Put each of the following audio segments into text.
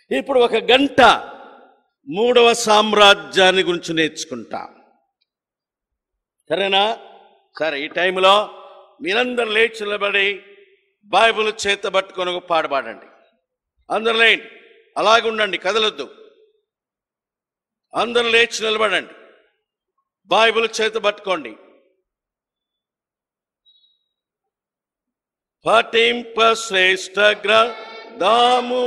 ఇప్పుడు ఒక గంట మూడవ సామ్రాజ్యాన్ని గురించి నేర్చుకుంటాం సరేనా సరే ఈ టైంలో మీరందరూ లేచి నిలబడి బైబిల్ చేత పట్టుకొని ఒక పాట పాడండి అందరు లేండి అలాగే ఉండండి కదలొద్దు అందరూ లేచి నిలబడండి బైబిల్ చేత పట్టుకోండి పఠింప శ్రేష్ఠ గ్రంథము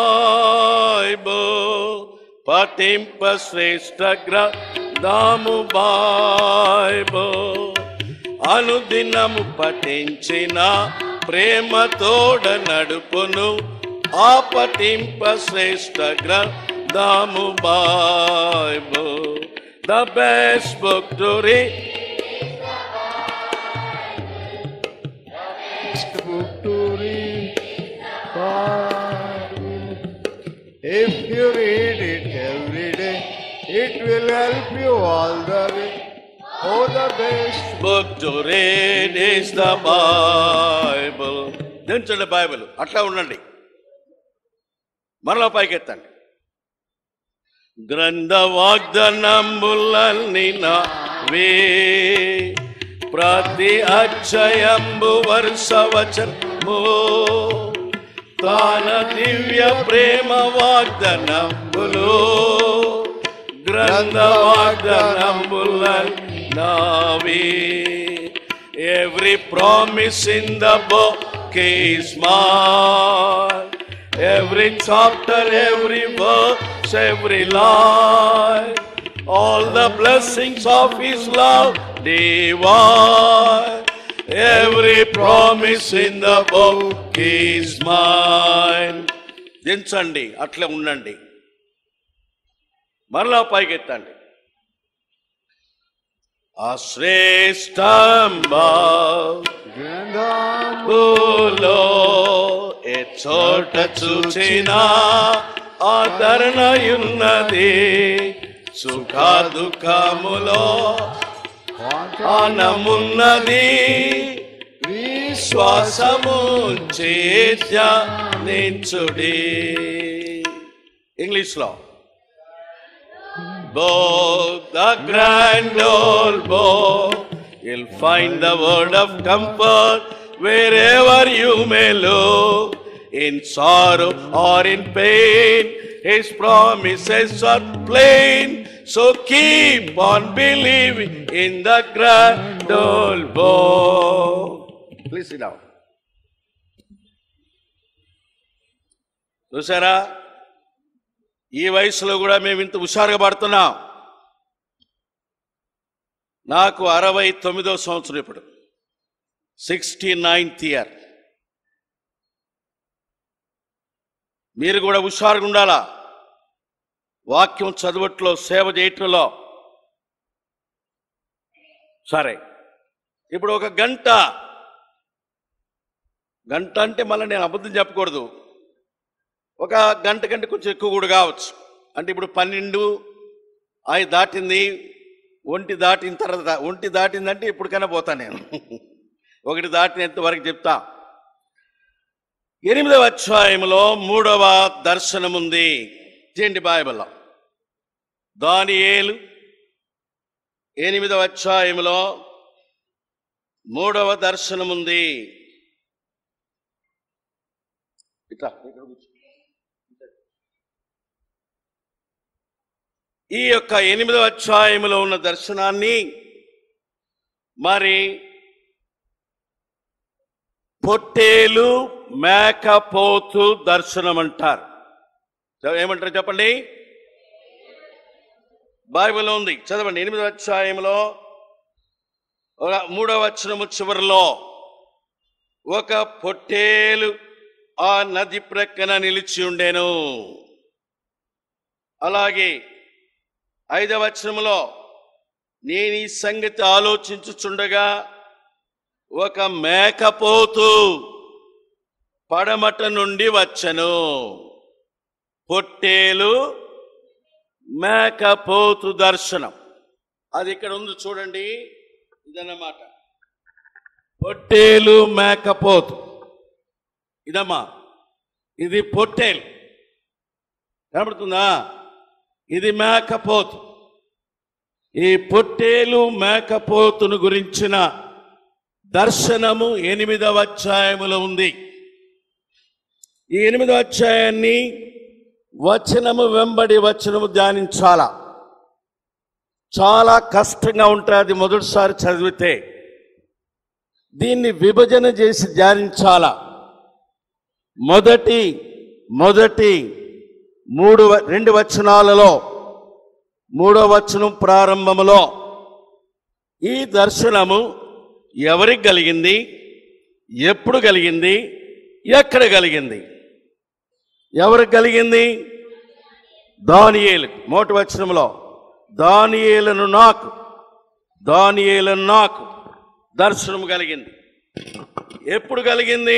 బైబిల్ పఠింప శ్రేష్ఠ గ్రంథము బైబిల్ అనుదినము పఠించిన ప్రేమతోడ నడుపును ఆ పఠింప శ్రేష్ఠ గ్రంథము Bible the best book to read book to read. Bible. If you read it every day, it will help you all the way. Oh, the best book to read is the Bible. దించండి Bible అట్లా ఉండండి మరలా పైకెత్తండి గ్రంథ వాగ్దనంబులన్నీ నావే ప్రతి అక్షయంబు వరుసవచనము తాన దివ్య ప్రేమ వాగ్దనంబులు గ్రంథ వాగ్దనంబులన్నీ నావే Every promise in the book is mine. Every chapter, every verse, every line. All the blessings of His love divine. Every promise in the book is mine. దించండి అట్లే ఉండండి మరలా పైకెత్తండి ఆ శ్రేష్టంబా Grandam భూలో ఏ చోట చూచిన ఆదరణయున్నది సుఖ దుఃఖములో ఆనమున్నది విశ్వాసము చేర్చుడి ఇంగ్లీష్లో both the grand old book. You'll find the word of comfort wherever you may look. In sorrow or in pain, His promises are plain. So keep on believing in the grand old book. Please sit down. చూసారా ఈ వయసులో కూడా మేము ఇంత హుషారుగా పడుతున్నాం నాకు అరవై తొమ్మిదో సంవత్సరం ఇప్పుడు సిక్స్టీ నైన్త్ ఇయర్ మీరు కూడా హుషారుగా ఉండాలా వాక్యం చదువట్లో సేవ చేయటంలో సరే ఇప్పుడు ఒక గంట గంట అంటే మళ్ళీ నేను అబద్ధం చెప్పకూడదు ఒక గంట కంటే కొంచెం ఎక్కువ కూడా కావచ్చు అంటే ఇప్పుడు పన్నెండు అవి దాటింది ఒంటి దాటిన తర్వాత ఒంటి దాటిందంటే ఇప్పటికైనా పోతా నేను ఒకటి దాటినంత వరకు చెప్తా ఎనిమిదవ అధ్యాయంలో మూడవ దర్శనం ఉంది చేయండి బైబిల్లో దానియేలు ఎనిమిదవ అధ్యాయంలో మూడవ దర్శనం ఉంది ఇట్లా ఇక్కడ కూర్చో. ఈ యొక్క ఎనిమిదవ అధ్యాయంలో ఉన్న దర్శనాన్ని మరి పొట్టేలు మేకపోతు దర్శనం అంటారు చ- ఏమంటారు చెప్పండి బైబిల్లో ఉంది చదవండి ఎనిమిదవ అధ్యాయంలో ఒక మూడవ వచనము చివరిలో ఒక పొట్టేలు ఆ నది ప్రక్కన నిలిచి ఉండెను అలాగే ఐదవ వచనములో నేను ఈ సంగతి ఆలోచించుచుండగా ఒక మేకపోతు పడమట నుండి వచ్చెను పొట్టేలు మేకపోతు దర్శనం అది ఇక్కడ ఉంది చూడండి ఇదన్నమాట పొట్టేలు మేకపోతు ఇదమ్మా ఇది పొట్టేలు కనబడుతుందా ఇది మేకపోతు ఈ పొట్టేలు మేకపోతును గురించిన దర్శనము ఎనిమిదవ అధ్యాయములో ఉంది ఈ ఎనిమిదవ అధ్యాయాన్ని వచనము వెంబడి వచనము ధ్యానించాలా చాలా కష్టంగా ఉంటుంది మొదటిసారి చదివితే దీన్ని విభజన చేసి ధ్యానించాలా మొదటి మొదటి మూడు వ- రెండు వచనాలలో మూడో వచనం ప్రారంభములో ఈ దర్శనము ఎవరికి కలిగింది ఎప్పుడు కలిగింది ఎక్కడ కలిగింది ఎవరికి కలిగింది దానియేలు మోటి వచనంలో దానియేలను నాకు దానియేలను నాకు దర్శనం కలిగింది ఎప్పుడు కలిగింది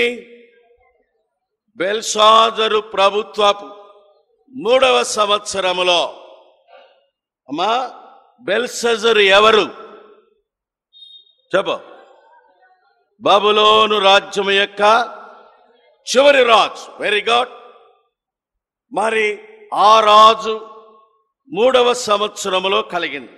బెల్షాజరు ప్రభుత్వపు మూడవ సంవత్సరములో అమ్మా బెల్సజరు ఎవరు చెప్పు బబులోను రాజ్యము యొక్క చివరి రాజు వెరీ గుడ్ మరి ఆ రాజు మూడవ సంవత్సరములో కలిగింది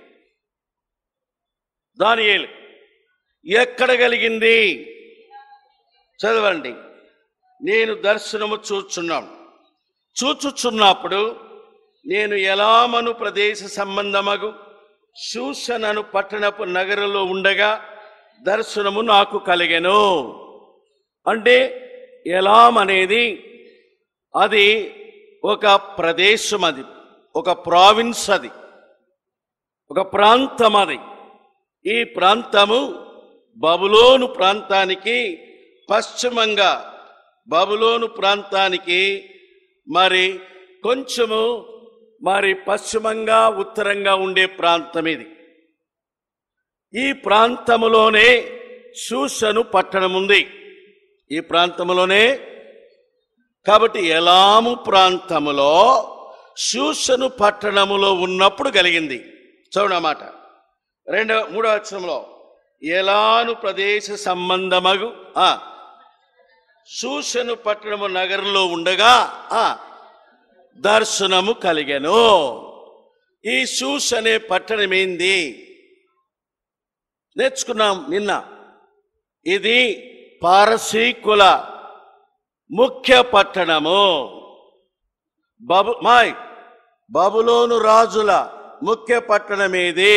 దానియేలు ఎక్కడ కలిగింది చదవండి నేను దర్శనము చూచున్నాను చూచుచున్నప్పుడు నేను ఎలామను ప్రదేశ సంబంధమగు శూషణను పట్టణపు నగరంలో ఉండగా దర్శనము నాకు కలిగెను అంటే ఎలాం అనేది అది ఒక ప్రదేశం అది ఒక ప్రావిన్స్ అది ఒక ప్రాంతం అది ఈ ప్రాంతము బబులోను ప్రాంతానికి పశ్చిమంగా బబులోను ప్రాంతానికి మరి కొంచెము మరి పశ్చిమంగా ఉత్తరంగా ఉండే ప్రాంతం ఇది ఈ ప్రాంతములోనే శూషను పట్టణం ఉంది ఈ ప్రాంతములోనే కాబట్టి ఎలాము ప్రాంతములో శూషను పట్టణములో ఉన్నప్పుడు కలిగింది చూడమాట రెండవ మూడవ అక్షరంలో ఎలాను ప్రదేశ సంబంధమగు ఆ శూషను పట్టణము నగరంలో ఉండగా ఆ దర్శనము కలిగెను ఈ శూష్ అనే పట్టణం ఏంది నేర్చుకున్నాం నిన్న ఇది పారసీకుల ముఖ్య పట్టణము బబు మాయ్ బబులోను రాజుల ముఖ్య పట్టణం ఏది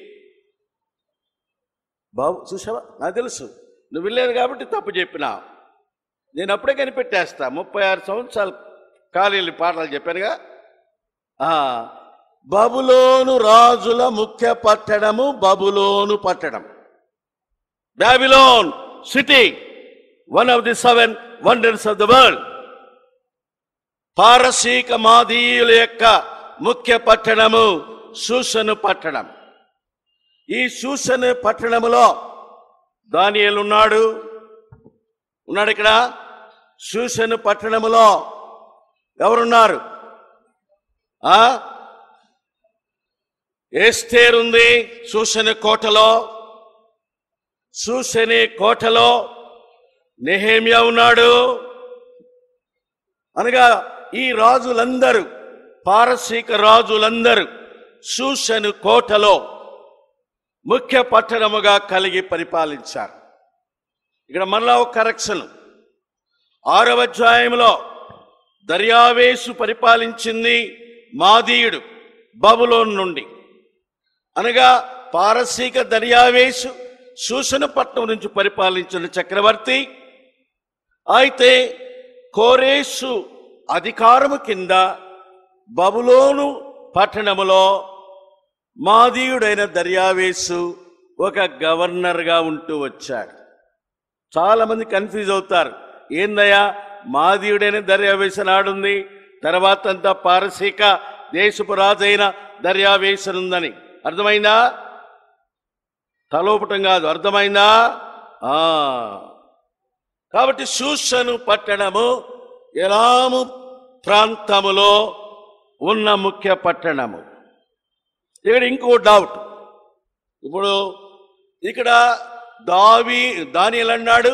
బాబు చూసావా నాకు తెలుసు నువ్వు వెళ్ళలేదు కాబట్టి తప్పు చెప్పినా నేను అప్పుడే కనిపెట్టేస్తా ముప్పై ఆరు సంవత్సరాలు ఖాళీలు పాటలు చెప్పానుగా ఆ, బబులోను రాజుల ముఖ్య పట్టణము బబులోను పట్టణం Babylon city one of the seven wonders of the world పారసీక మాదీయుల యొక్క ముఖ్య పట్టణము సూసను పట్టణం ఈ సూసను పట్టణములో దానియేలు ఉన్నాడు ఉన్నాడు ఇక్కడ సూసను పట్టణములో ఎవరున్నారు ఆ ఎస్తేర్ ఉంది సూసను కోటలో సూసని కోటలో నెహేమియా ఉన్నాడు అనగా ఈ రాజులందరూ పారసీక రాజులందరూ సూసను కోటలో ముఖ్య పట్టణముగా కలిగి పరిపాలించారు ఇక్కడ మరలా ఒక కరెక్షన్ ఆరవ అధ్యాయంలో దర్యావేసు పరిపాలించింది మాదీయుడు బబులోన్ నుండి అనగా పారసీక దర్యావేసు సూసనపట్నం నుంచి పరిపాలించిన చక్రవర్తి అయితే కోరేసు అధికారము కింద బబులోను పట్టణములో మాదీయుడైన దర్యావేసు ఒక గవర్నర్గా ఉంటూ వచ్చాడు చాలా మంది కన్ఫ్యూజ్ అవుతారు ఏందయ్యా మాదీయుడైన దర్యావేశ నాడుంది తర్వాత అంతా పారసీక దేశపు రాజైన దర్యావేశనుందని అర్థమైందా తలోపటం కాదు అర్థమైందా ఆ కాబట్టి శూషను పట్టణము ఎలాము ప్రాంతములో ఉన్న ముఖ్య పట్టణము ఇక్కడ ఇంకో డౌట్ ఇప్పుడు ఇక్కడ దావి దానియలు అన్నాడు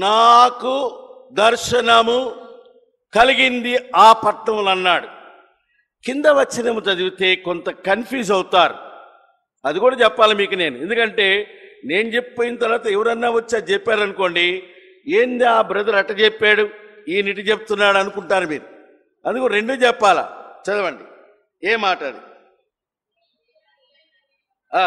నాకు దర్శనము కలిగింది ఆ పట్టణంలో అన్నాడు కింద వచ్చినము చదివితే కొంత కన్ఫ్యూజ్ అవుతారు అది కూడా చెప్పాలి మీకు నేను ఎందుకంటే నేను చెప్పిన తర్వాత ఎవరన్నా వచ్చి అది చెప్పారనుకోండి ఏంది ఆ బ్రదర్ అట్ట చెప్పాడు ఈయన ఇటు చెప్తున్నాడు అనుకుంటారు మీరు అందుకు రెండు చెప్పాలా చదవండి ఏ మాట అది ఆ.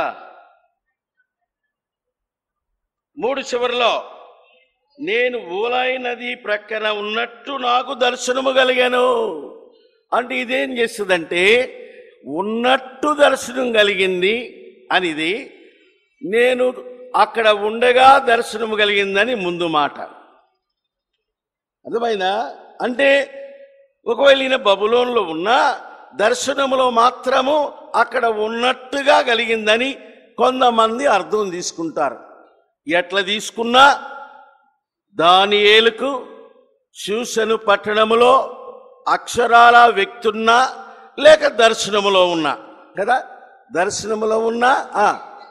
మూడు చివరిలో నేను ఊలాయి నది ప్రక్కన ఉన్నట్టు నాకు దర్శనము కలిగాను అంటే ఇదేం చేస్తుందంటే ఉన్నట్టు దర్శనం కలిగింది అనిది నేను అక్కడ ఉండగా దర్శనము కలిగిందని ముందు మాట అర్థమైందా అంటే ఒకవేళ ఈయన బబులోన్లో ఉన్నా దర్శనములో మాత్రము అక్కడ ఉన్నట్టుగా కలిగిందని కొంతమంది అర్థం తీసుకుంటారు ఎట్లా తీసుకున్నా దానియేలుకు చూసను పట్టణములో అక్షరాల వ్యక్తున్నా లేక దర్శనములో ఉన్నా కదా దర్శనములో ఉన్నా ఆ.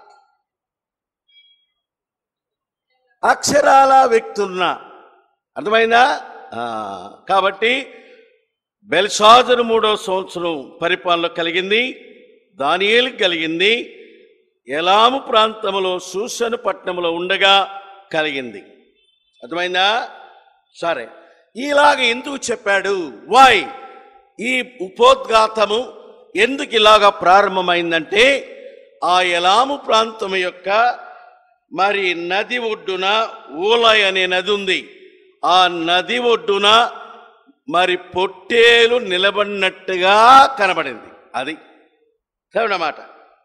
అక్షరాల వ్యక్తున్నా అర్థమైందా ఆ, కాబట్టి బెల్షాజరు మూడో సంవత్సరం పరిపాలన కలిగింది దానియేలుకు కలిగింది ఎలాము ప్రాంతములో సూసను పట్టణములో ఉండగా కలిగింది అర్థమైందా సరే ఇలాగ ఎందుకు చెప్పాడు వై ఈ ఉపోద్ఘాతము ఎందుకు ఇలాగ ప్రారంభమైందంటే ఆ ఎలాము ప్రాంతం యొక్క మరి నది ఒడ్డున ఊలయ్ అనే నది ఉంది ఆ నది ఒడ్డున మరి పొట్టేలు నిలబడినట్టుగా కనబడింది అది మాట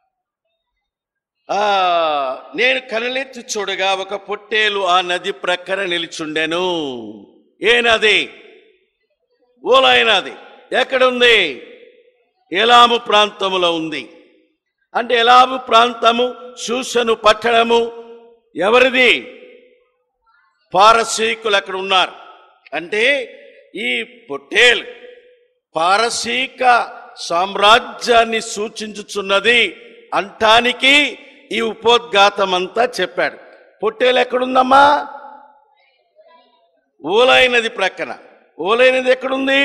ఆ నేను కనులెత్తి చూడగా ఒక పొట్టేలు ఆ నది ప్రక్కన నిలిచుండెను ఏ నది ఊలయ నది ఎక్కడుంది ఎలాము ప్రాంతములో ఉంది అంటే ఎలాము ప్రాంతము సూసను పట్టణము ఎవరిది పారసీకులు అక్కడ ఉన్నారు అంటే ఈ పొట్టేల్ పారసీక సామ్రాజ్యాన్ని సూచించుచున్నది అంటానికి ఈ ఉపోద్ఘాతం అంతా చెప్పాడు పొట్టేలు ఎక్కడుందమ్మా ఊలైనది ప్రక్కన ఊలైనది ఎక్కడుంది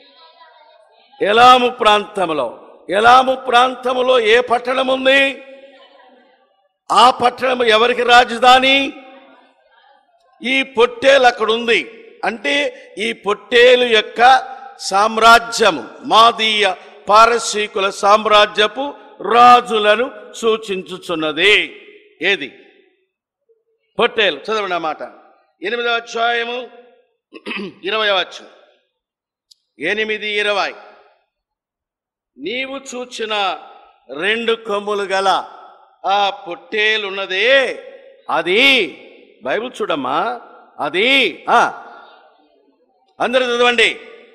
ఎలాము ప్రాంతంలో ఎలాము ప్రాంతంలో ఏ పట్టణం ఉంది ఆ పట్టణం ఎవరికి రాజధాని ఈ పొట్టేలు అక్కడ ఉంది అంటే ఈ పొట్టేలు యొక్క సామ్రాజ్యము మాదీయ పారసీకుల సామ్రాజ్యపు రాజులను సూచించుచున్నది ఏది పొట్టేలు చదవండి ఆ మాట ఎనిమిదవ అధ్యాయము ఇరవై వచ్చు ఎనిమిది ఇరవై నీవు చూచిన రెండు కొమ్ములు గల ఆ పొట్టేలున్నదే అది బైబిల్ చూడమ్మా అది ఆ అందరూ చదవండి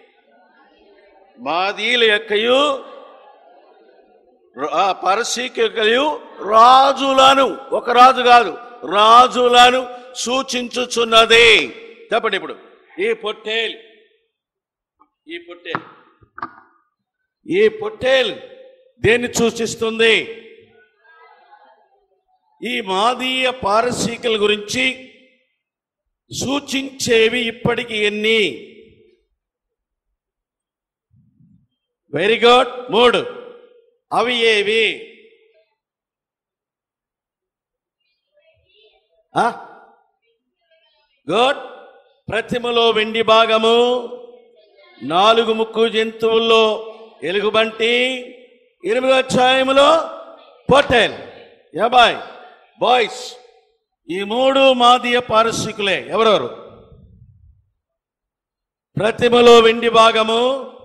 మాదీల యొక్కయు ఆ పరసీక యొక్కయు రాజులను ఒక రాజు కాదు రాజులను సూచించుచున్నది చెప్పండి ఇప్పుడు ఈ పొట్టేలు ఈ పొట్టేలు ఈ పొట్టేలు దేన్ని సూచిస్తుంది ఈ మాదీయ పారసీకుల గురించి సూచించేవి ఇప్పటికి ఎన్ని వెరీ గుడ్ మూడు అవి ఏవి గుడ్ ప్రతిమలో వెండి భాగము నాలుగు ముక్కు జంతువుల్లో ఎలుగుబంటి ఎనిమిదో అధ్యాయములో పొటెల్ యాబాయ్ బాయ్స్ ఈ మూడు మాదీయ పారసికులే ఎవరెవరు ప్రతిమలో వెండి భాగము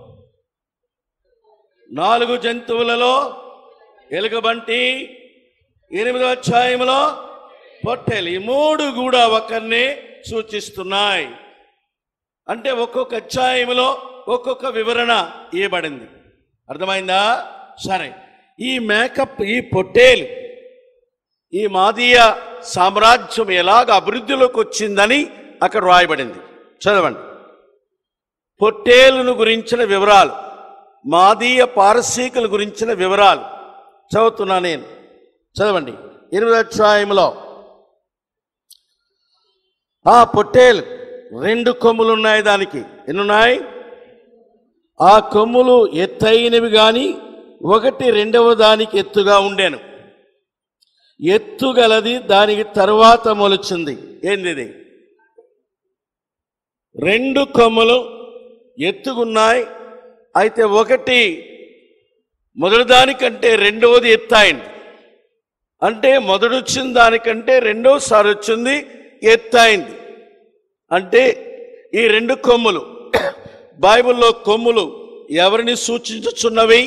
నాలుగు జంతువులలో ఎలుగుబంటి ఎనిమిదో అధ్యాయంలో పొట్టేలు ఈ మూడు కూడా ఒకరిని సూచిస్తున్నాయి అంటే ఒక్కొక్క అధ్యాయంలో ఒక్కొక్క వివరణ ఇవ్వబడింది అర్థమైందా సరే ఈ మేకప్ ఈ పొట్టేలు ఈ మాదీయ సామ్రాజ్యం ఎలాగ అభివృద్ధిలోకి వచ్చిందని అక్కడ రాయబడింది చదవండి పొట్టేలును గురించిన వివరాలు మాదీయ పారసీకుల గురించిన వివరాలు చదువుతున్నా నేను చదవండి ఎనిమిది అధ్యాయంలో ఆ పొట్టేలు రెండు కొమ్ములు ఉన్నాయి దానికి ఎన్నున్నాయి ఆ కొమ్ములు ఎత్తైనవి గాని ఒకటి రెండవ దానికి ఎత్తుగా ఉండెను ఎత్తుగలది దానికి తరువాత మొలిచింది ఏంది ఇది రెండు కొమ్ములు ఎత్తుగున్నాయి అయితే ఒకటి మొదటి దానికంటే రెండవది ఎత్తైంది అంటే మొదటి వచ్చిన దానికంటే రెండోసారి వచ్చింది ఎత్తైంది అంటే ఈ రెండు కొమ్ములు బైబిల్లో కొమ్ములు ఎవరిని సూచించుచున్నవి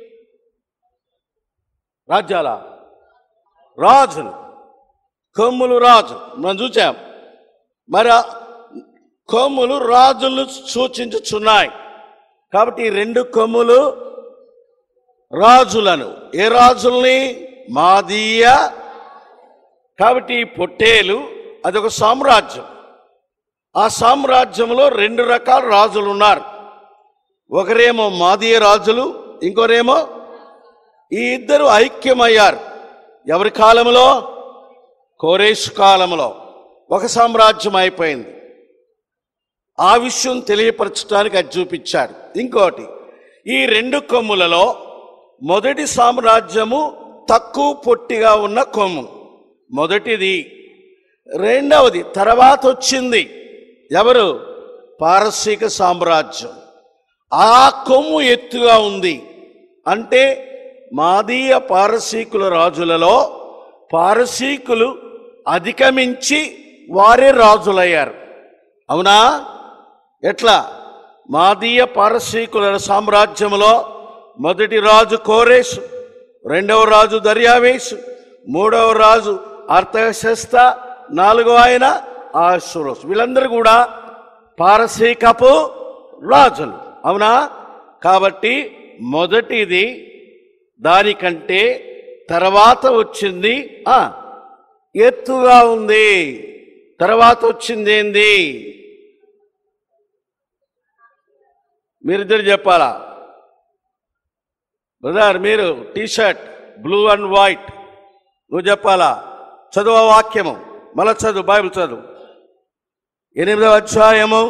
రాజ్యాల రాజులు కొమ్ములు రాజు మనం చూచాం మరి ఆ కొమ్ములు రాజులు సూచించుచున్నాయి కాబట్టి ఈ రెండు కొమ్ములు రాజులను ఏ రాజుల్ని మాదీయ కాబట్టి ఈ పొట్టేలు అదొక సామ్రాజ్యం ఆ సామ్రాజ్యంలో రెండు రకాల రాజులు ఉన్నారు ఒకరేమో మాదీయ రాజులు ఇంకోరేమో ఈ ఇద్దరు ఐక్యమయ్యారు ఎవరి కాలంలో కోరేష్ కాలంలో ఒక సామ్రాజ్యం అయిపోయింది ఆ విషయం తెలియపరచడానికి అది చూపించాడు ఇంకోటి ఈ రెండు కొమ్ములలో మొదటి సామ్రాజ్యము తక్కువ పొట్టిగా ఉన్న కొమ్ము మొదటిది రెండవది తర్వాత వచ్చింది ఎవరు పారసీక సామ్రాజ్యం ఆ కొమ్ము ఎత్తుగా ఉంది అంటే మాదీయ పారసీకుల రాజులలో పారసీకులు అధిగమించి వారే రాజులయ్యారు అవునా ఎట్లా మాదీయ పారసీకుల సామ్రాజ్యంలో మొదటి రాజు కోరేష్ రెండవ రాజు దర్యావేష్ మూడవ రాజు అర్థశస్త నాలుగో ఆయన ఆశురోస్ వీళ్ళందరూ కూడా పారసీకపు రాజులు అవునా కాబట్టి మొదటిది దానికంటే తర్వాత వచ్చింది ఆ ఎత్తుగా ఉంది తర్వాత వచ్చింది ఏంది మీరిద్దరు చెప్పాలా బ్రదర్ మీరు T shirt blue and white నువ్వు చెప్పాలా చదువు ఆ వాక్యము మళ్ళా చదువు బైబిల్ చదువు ఎనిమిదవ అధ్యాయము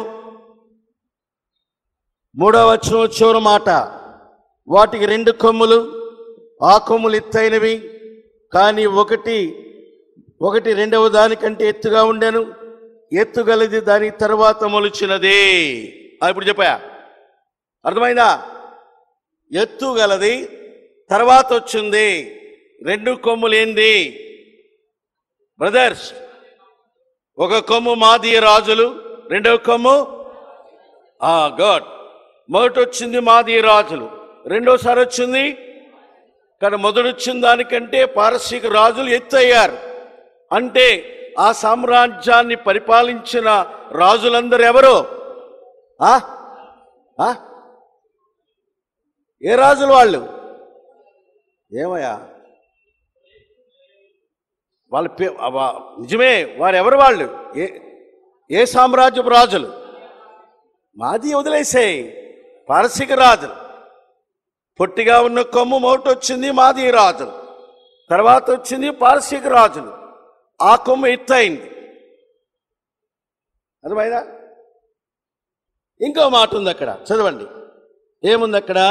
మూడవ వచనం చివరి మాట వాటికి రెండు కొమ్ములు ఆ కొమ్ములు ఎత్తైనవి కానీ ఒకటి ఒకటి రెండవ దానికంటే ఎత్తుగా ఉండెను ఎత్తుగలది దాని తర్వాత మొలిచినదే ఆ, ఇప్పుడు చెప్పా అర్థమైందా ఎత్తుగలది తర్వాత వచ్చింది రెండు కొమ్ములు ఏంది బ్రదర్స్ ఒక కొమ్ము మాదీయ రాజులు రెండవ కొమ్ము ఆ గాడ్ మొదటి వచ్చింది మాదీయ రాజులు రెండోసారి వచ్చింది కానీ మొదటి వచ్చిన దానికంటే పారసీక రాజులు ఎత్తయ్యారు అంటే ఆ సామ్రాజ్యాన్ని పరిపాలించిన రాజులందరూ ఎవరు ఆ? ఆ? ఏ రాజులు వాళ్ళు ఏమయ్యా వాళ్ళ పే వా- నిజమే వారు ఎవరు వాళ్ళు ఏ ఏ సామ్రాజ్యపు రాజులు మాది వదిలేసేయి పారసీక రాజులు పొట్టిగా ఉన్న కొమ్ము మోటు వచ్చింది మాది రాజులు తర్వాత వచ్చింది పారసీక రాజులు ఆ కొమ్ము ఎత్తైంది అర్థమైందా ఇంకో మాట ఉంది అక్కడ చదవండి ఏముంది అక్కడ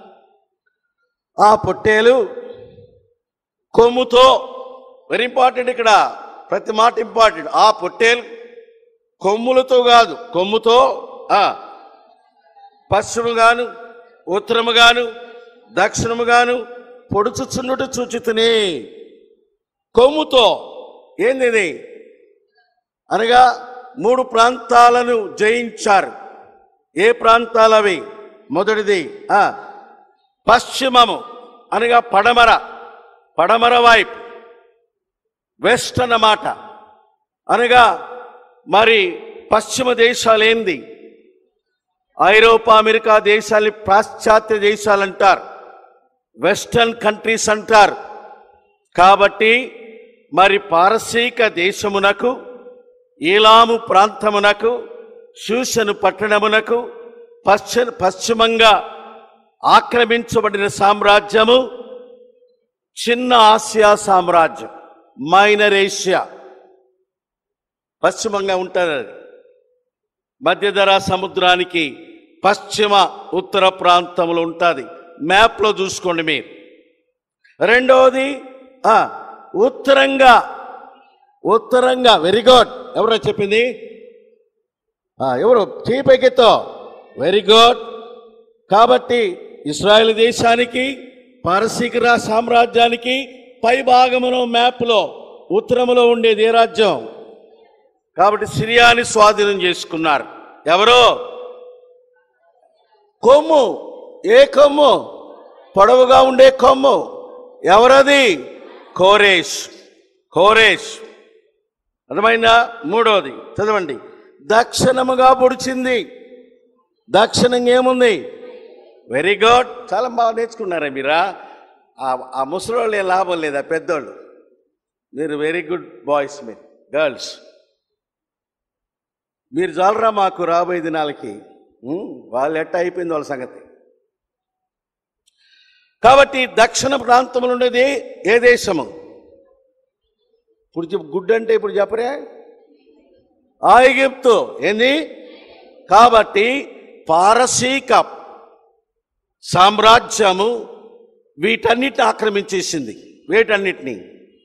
ఆ పొట్టేలు కొమ్ముతో వెరీ ఇంపార్టెంట్ ఇక్కడ ప్రతి మాట ఇంపార్టెంట్ ఆ పొట్టేలు కొమ్ములతో కాదు కొమ్ముతో ఆ పశ్చిమగాను ఉత్తరముగాను దక్షిణముగాను పొడుచుచున్నట్టు చూచితనే కొమ్ముతో ఏంది ఇది అనగా మూడు ప్రాంతాలను జయించారు ఏ ప్రాంతాలు అవి మొదటిది ఆ పశ్చిమము అనగా పడమర పడమర వైపు వెస్ట్ అన్నమాట అనగా మరి పశ్చిమ దేశాలు ఏంది ఐరోపా అమెరికా దేశాలని పాశ్చాత్య దేశాలు అంటారు వెస్టర్న్ కంట్రీస్ అంటారు కాబట్టి మరి పారసీక దేశమునకు ఈలాము ప్రాంతమునకు శూషను పట్టణమునకు పశ్చిమ పశ్చిమంగా ఆక్రమించబడిన సామ్రాజ్యము చిన్న ఆసియా సామ్రాజ్యం మైనర్ ఏషియా పశ్చిమంగా ఉంటారు అది. మధ్యధరా సముద్రానికి పశ్చిమ ఉత్తర ప్రాంతంలో ఉంటుంది మ్యాప్లో చూసుకోండి మీరు రెండవది ఆ, ఉత్తరంగా ఉత్తరంగా వెరీ గుడ్ ఎవరో చెప్పింది ఆ, ఎవరు చేయి పైకెత్తో వెరీ గుడ్ కాబట్టి ఇస్రాయేల్ దేశానికి పారసీక రా- సామ్రాజ్యానికి పై భాగములో మ్యాప్లో ఉత్తరములో ఉండేది ఏ రాజ్యం కాబట్టి సిరియాని స్వాధీనం చేసుకున్నారు ఎవరో కొమ్ము ఏ కొమ్ము పొడవుగా ఉండే కొమ్ము ఎవరది కోరేష్ కోరేష్ అర్థమైందా మూడవది చదవండి దక్షిణముగా పొడిచింది దక్షిణంగా ఏముంది వెరీ గుడ్ చాలా బాగా నేర్చుకున్నారా మీరా ఆ- ఆ ముసలోళ్ళు ఏం లాభం లేదా పెద్దోళ్ళు మీరు వెరీ గుడ్ బాయ్స్ మీరు గర్ల్స్ మీరు చాలరా మాకు రాబోయే దినాలకి ఉం, వాళ్ళు ఎట్ట అయిపోయింది వాళ్ళ సంగతి కాబట్టి దక్షిణ ప్రాంతంలో ఉండేది ఏ దేశము ఇప్పుడు చెప్పు గుడ్ అంటే ఇప్పుడు చెప్పరే ఆయిగిప్తు ఏంది కాబట్టి పారసీక సామ్రాజ్యము వీటన్నిటిని ఆక్రమించేసింది వీటన్నిటిని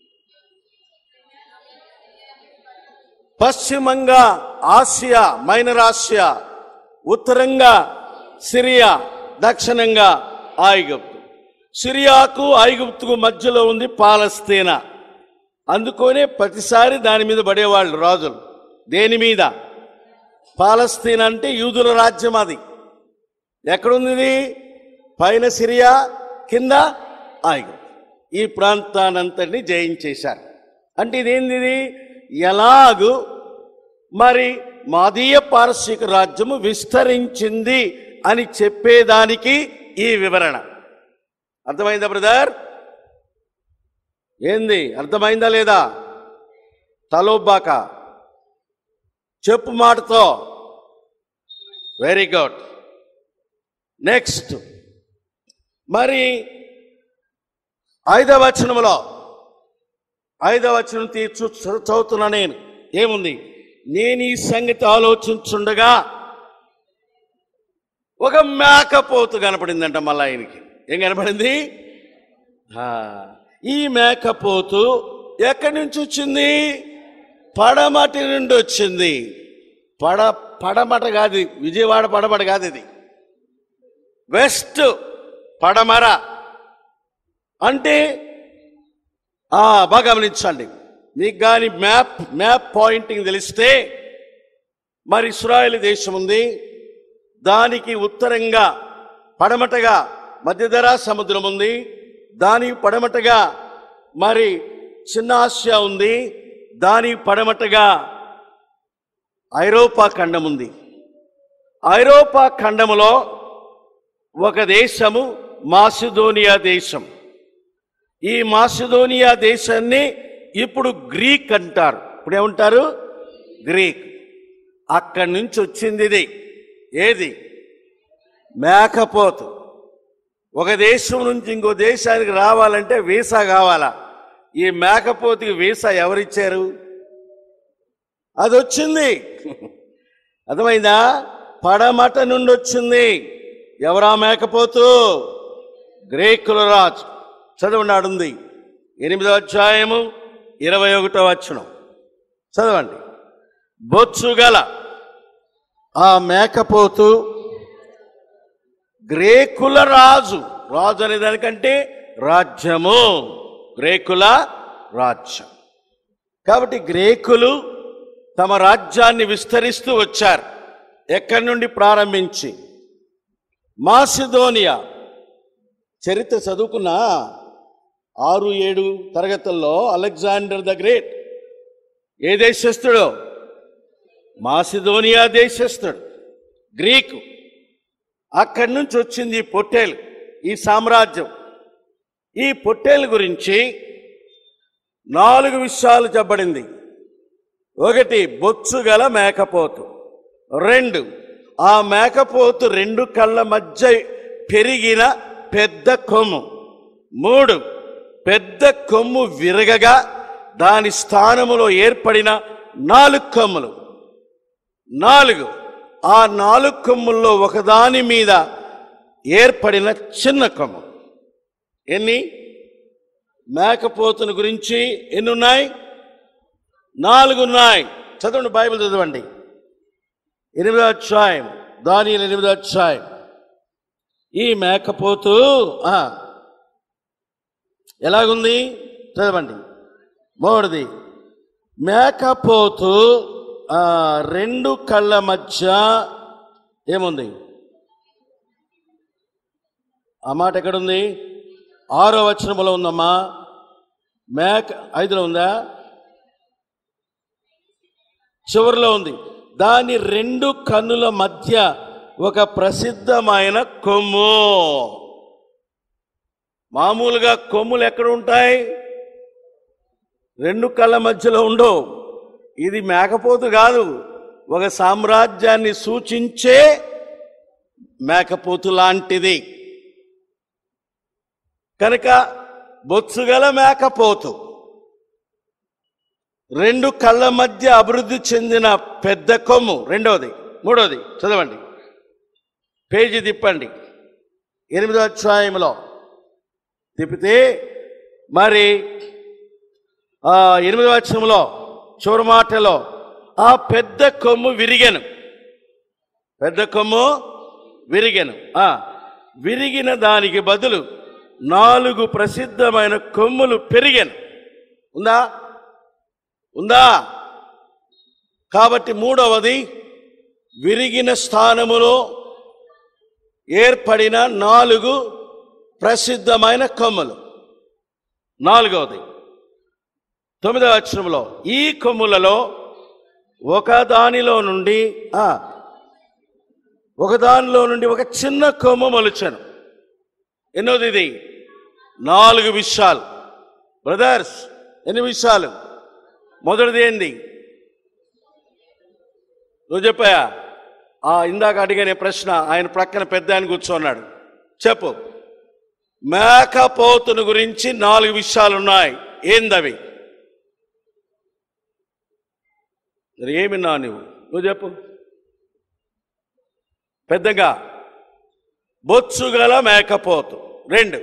పశ్చిమంగా ఆసియా మైనర్ ఆసియా ఉత్తరంగా సిరియా దక్షిణంగా ఐగుప్తు సిరియాకు ఐగుప్తుకు మధ్యలో ఉంది పాలస్తీనా అందుకోనే ప్రతిసారి దాని మీద పడేవాళ్ళు రాజులు దేని మీద పాలస్తీనా అంటే యూదుల రాజ్యం అది ఎక్కడుంది ఇది పైన సిరియా కింద ఐగుప్తు ఈ ప్రాంతానంతటిని జయించేశారు అంటే ఇదేంది ఇది ఎలాగు మరి మాదీయ పారసీక రాజ్యము విస్తరించింది అని చెప్పేదానికి ఈ వివరణ అర్థమైందా బ్రదర్ ఏంది అర్థమైందా లేదా తలోబాక చెప్పు మాటతో వెరీ గుడ్ నెక్స్ట్ మరి ఐదవ వచనములో ఐదవ వచనం తీర్చు చదువుతున్నా నేను ఏముంది నేను ఈ సంగతి ఆలోచించుండగా ఒక మేకపోతు కనపడిందంట మళ్ళా ఆయనకి ఏం కనపడింది ఆ, ఈ మేకపోతు ఎక్కడి నుంచి వచ్చింది పడమటి నుండి వచ్చింది పడ పడమట కాదు ఇది. విజయవాడ పడమట కాదు ఇది వెస్ట్ పడమర అంటే ఆ, బాగా గమనించండి మీకు కానీ మ్యాప్ మ్యాప్ పాయింటింగ్ తెలిస్తే మరి ఇస్రాయేల్ దేశం ఉంది దానికి ఉత్తరంగా పడమటగా మధ్యధరా సముద్రం ఉంది దాని పడమటగా మరి చిన్న ఆసియా ఉంది దాని పడమటగా ఐరోపా ఖండం ఉంది ఐరోపా ఖండములో ఒక దేశము మాసిదోనియా దేశం ఈ మాసిదోనియా దేశాన్ని ఇప్పుడు గ్రీక్ అంటారు ఇప్పుడు ఏమంటారు గ్రీక్ అక్కడి నుంచి వచ్చింది ఇది ఏది మేకపోతు ఒక దేశం నుంచి ఇంకో దేశానికి రావాలంటే వీసా కావాలా ఈ మేకపోతుకి వీసా ఎవరిచ్చారు అది వచ్చింది అర్థమైందా పడమట నుండి వచ్చింది ఎవరా మేకపోతు గ్రీకుల రాజు చదవండి ఉంది ఎనిమిదో అధ్యాయము ఇరవై ఒకటో వచనం చదవండి బొచ్చు గల ఆ మేకపోతు గ్రేకుల రాజు రాజు అనే దానికంటే రాజ్యము గ్రేకుల రాజ్యం కాబట్టి గ్రేకులు తమ రాజ్యాన్ని విస్తరిస్తూ వచ్చారు ఎక్కడి నుండి ప్రారంభించి మాసిదోనియా చరిత్ర చదువుకున్న ఆరు ఏడు తరగతుల్లో అలెగ్జాండర్ ద గ్రేట్ ఏ దేశస్థుడు మాసిదోనియా దేశస్థుడు గ్రీకు అక్కడి నుంచి వచ్చింది ఈ పొట్టేలు ఈ సామ్రాజ్యం ఈ పొట్టేలు గురించి నాలుగు విషయాలు చెప్పబడింది ఒకటి బొచ్చు గల మేకపోతు రెండు ఆ మేకపోతు రెండు కళ్ళ మధ్య పెరిగిన పెద్ద కొమ్ము మూడు పెద్ద కొమ్ము విరగగా దాని స్థానములో ఏర్పడిన నాలుగు కొమ్ములు నాలుగు ఆ నాలుగు కొమ్ముల్లో ఒకదాని మీద ఏర్పడిన చిన్న కొమ్ము ఎన్ని మేకపోతుని గురించి ఎన్ని ఉన్నాయి నాలుగు ఉన్నాయి చదవండి బైబిల్ చదవండి ఎనిమిదో అధ్యాయం దాని ఎనిమిదో అధ్యాయం ఈ మేకపోతు ఆ, ఎలాగుంది చదవండి మూడది మేకపోతు ఆ, రెండు కళ్ళ మధ్య ఏముంది ఆ మాట ఎక్కడుంది ఆరో వచనములో ఉందమ్మా మేక ఐదులో ఉందా చివరిలో ఉంది దాని రెండు కన్నుల మధ్య ఒక ప్రసిద్ధమైన కొమ్ము మామూలుగా కొమ్ములు ఎక్కడ ఉంటాయి రెండు కళ్ళ మధ్యలో ఉండవు ఇది మేకపోతు కాదు ఒక సామ్రాజ్యాన్ని సూచించే మేకపోతు లాంటిది కనుక బొత్సుగల మేకపోతు రెండు కళ్ళ మధ్య అభివృద్ధి చెందిన పెద్ద కొమ్ము రెండవది మూడవది చదవండి పేజీ తిప్పండి ఎనిమిదో అధ్యాయంలో తిప్పితే మరి ఆ ఎనిమిదో అధ్యాయంలో చివరి మాటలో ఆ పెద్ద కొమ్ము విరిగెను పెద్ద కొమ్ము విరిగెను ఆ విరిగిన దానికి బదులు నాలుగు ప్రసిద్ధమైన కొమ్ములు పెరిగాను ఉందా ఉందా కాబట్టి మూడవది విరిగిన స్థానములో ఏర్పడిన నాలుగు ప్రసిద్ధమైన కొమ్ములు నాలుగవది తొమ్మిదవ అక్షరంలో ఈ కొమ్ములలో ఒక దానిలో నుండి ఆ, ఒక దానిలో నుండి ఒక చిన్న కొమ్ము మొలిచాను ఎన్నోది ఇది నాలుగు విషయాలు బ్రదర్స్ ఎన్ని విషయాలు మొదటిది ఏంది నువ్వు చెప్పాయా ఆ ఇందాక అడిగిన ప్రశ్న ఆయన ప్రక్కన పెద్ద ఆయన కూర్చున్నాడు చెప్పు మేకపోతును గురించి నాలుగు విషయాలు ఉన్నాయి ఏందవి మరి ఏమిన్నా నువ్వు నువ్వు చెప్పు పెద్దగా బొత్సుగల మేకపోతు రెండు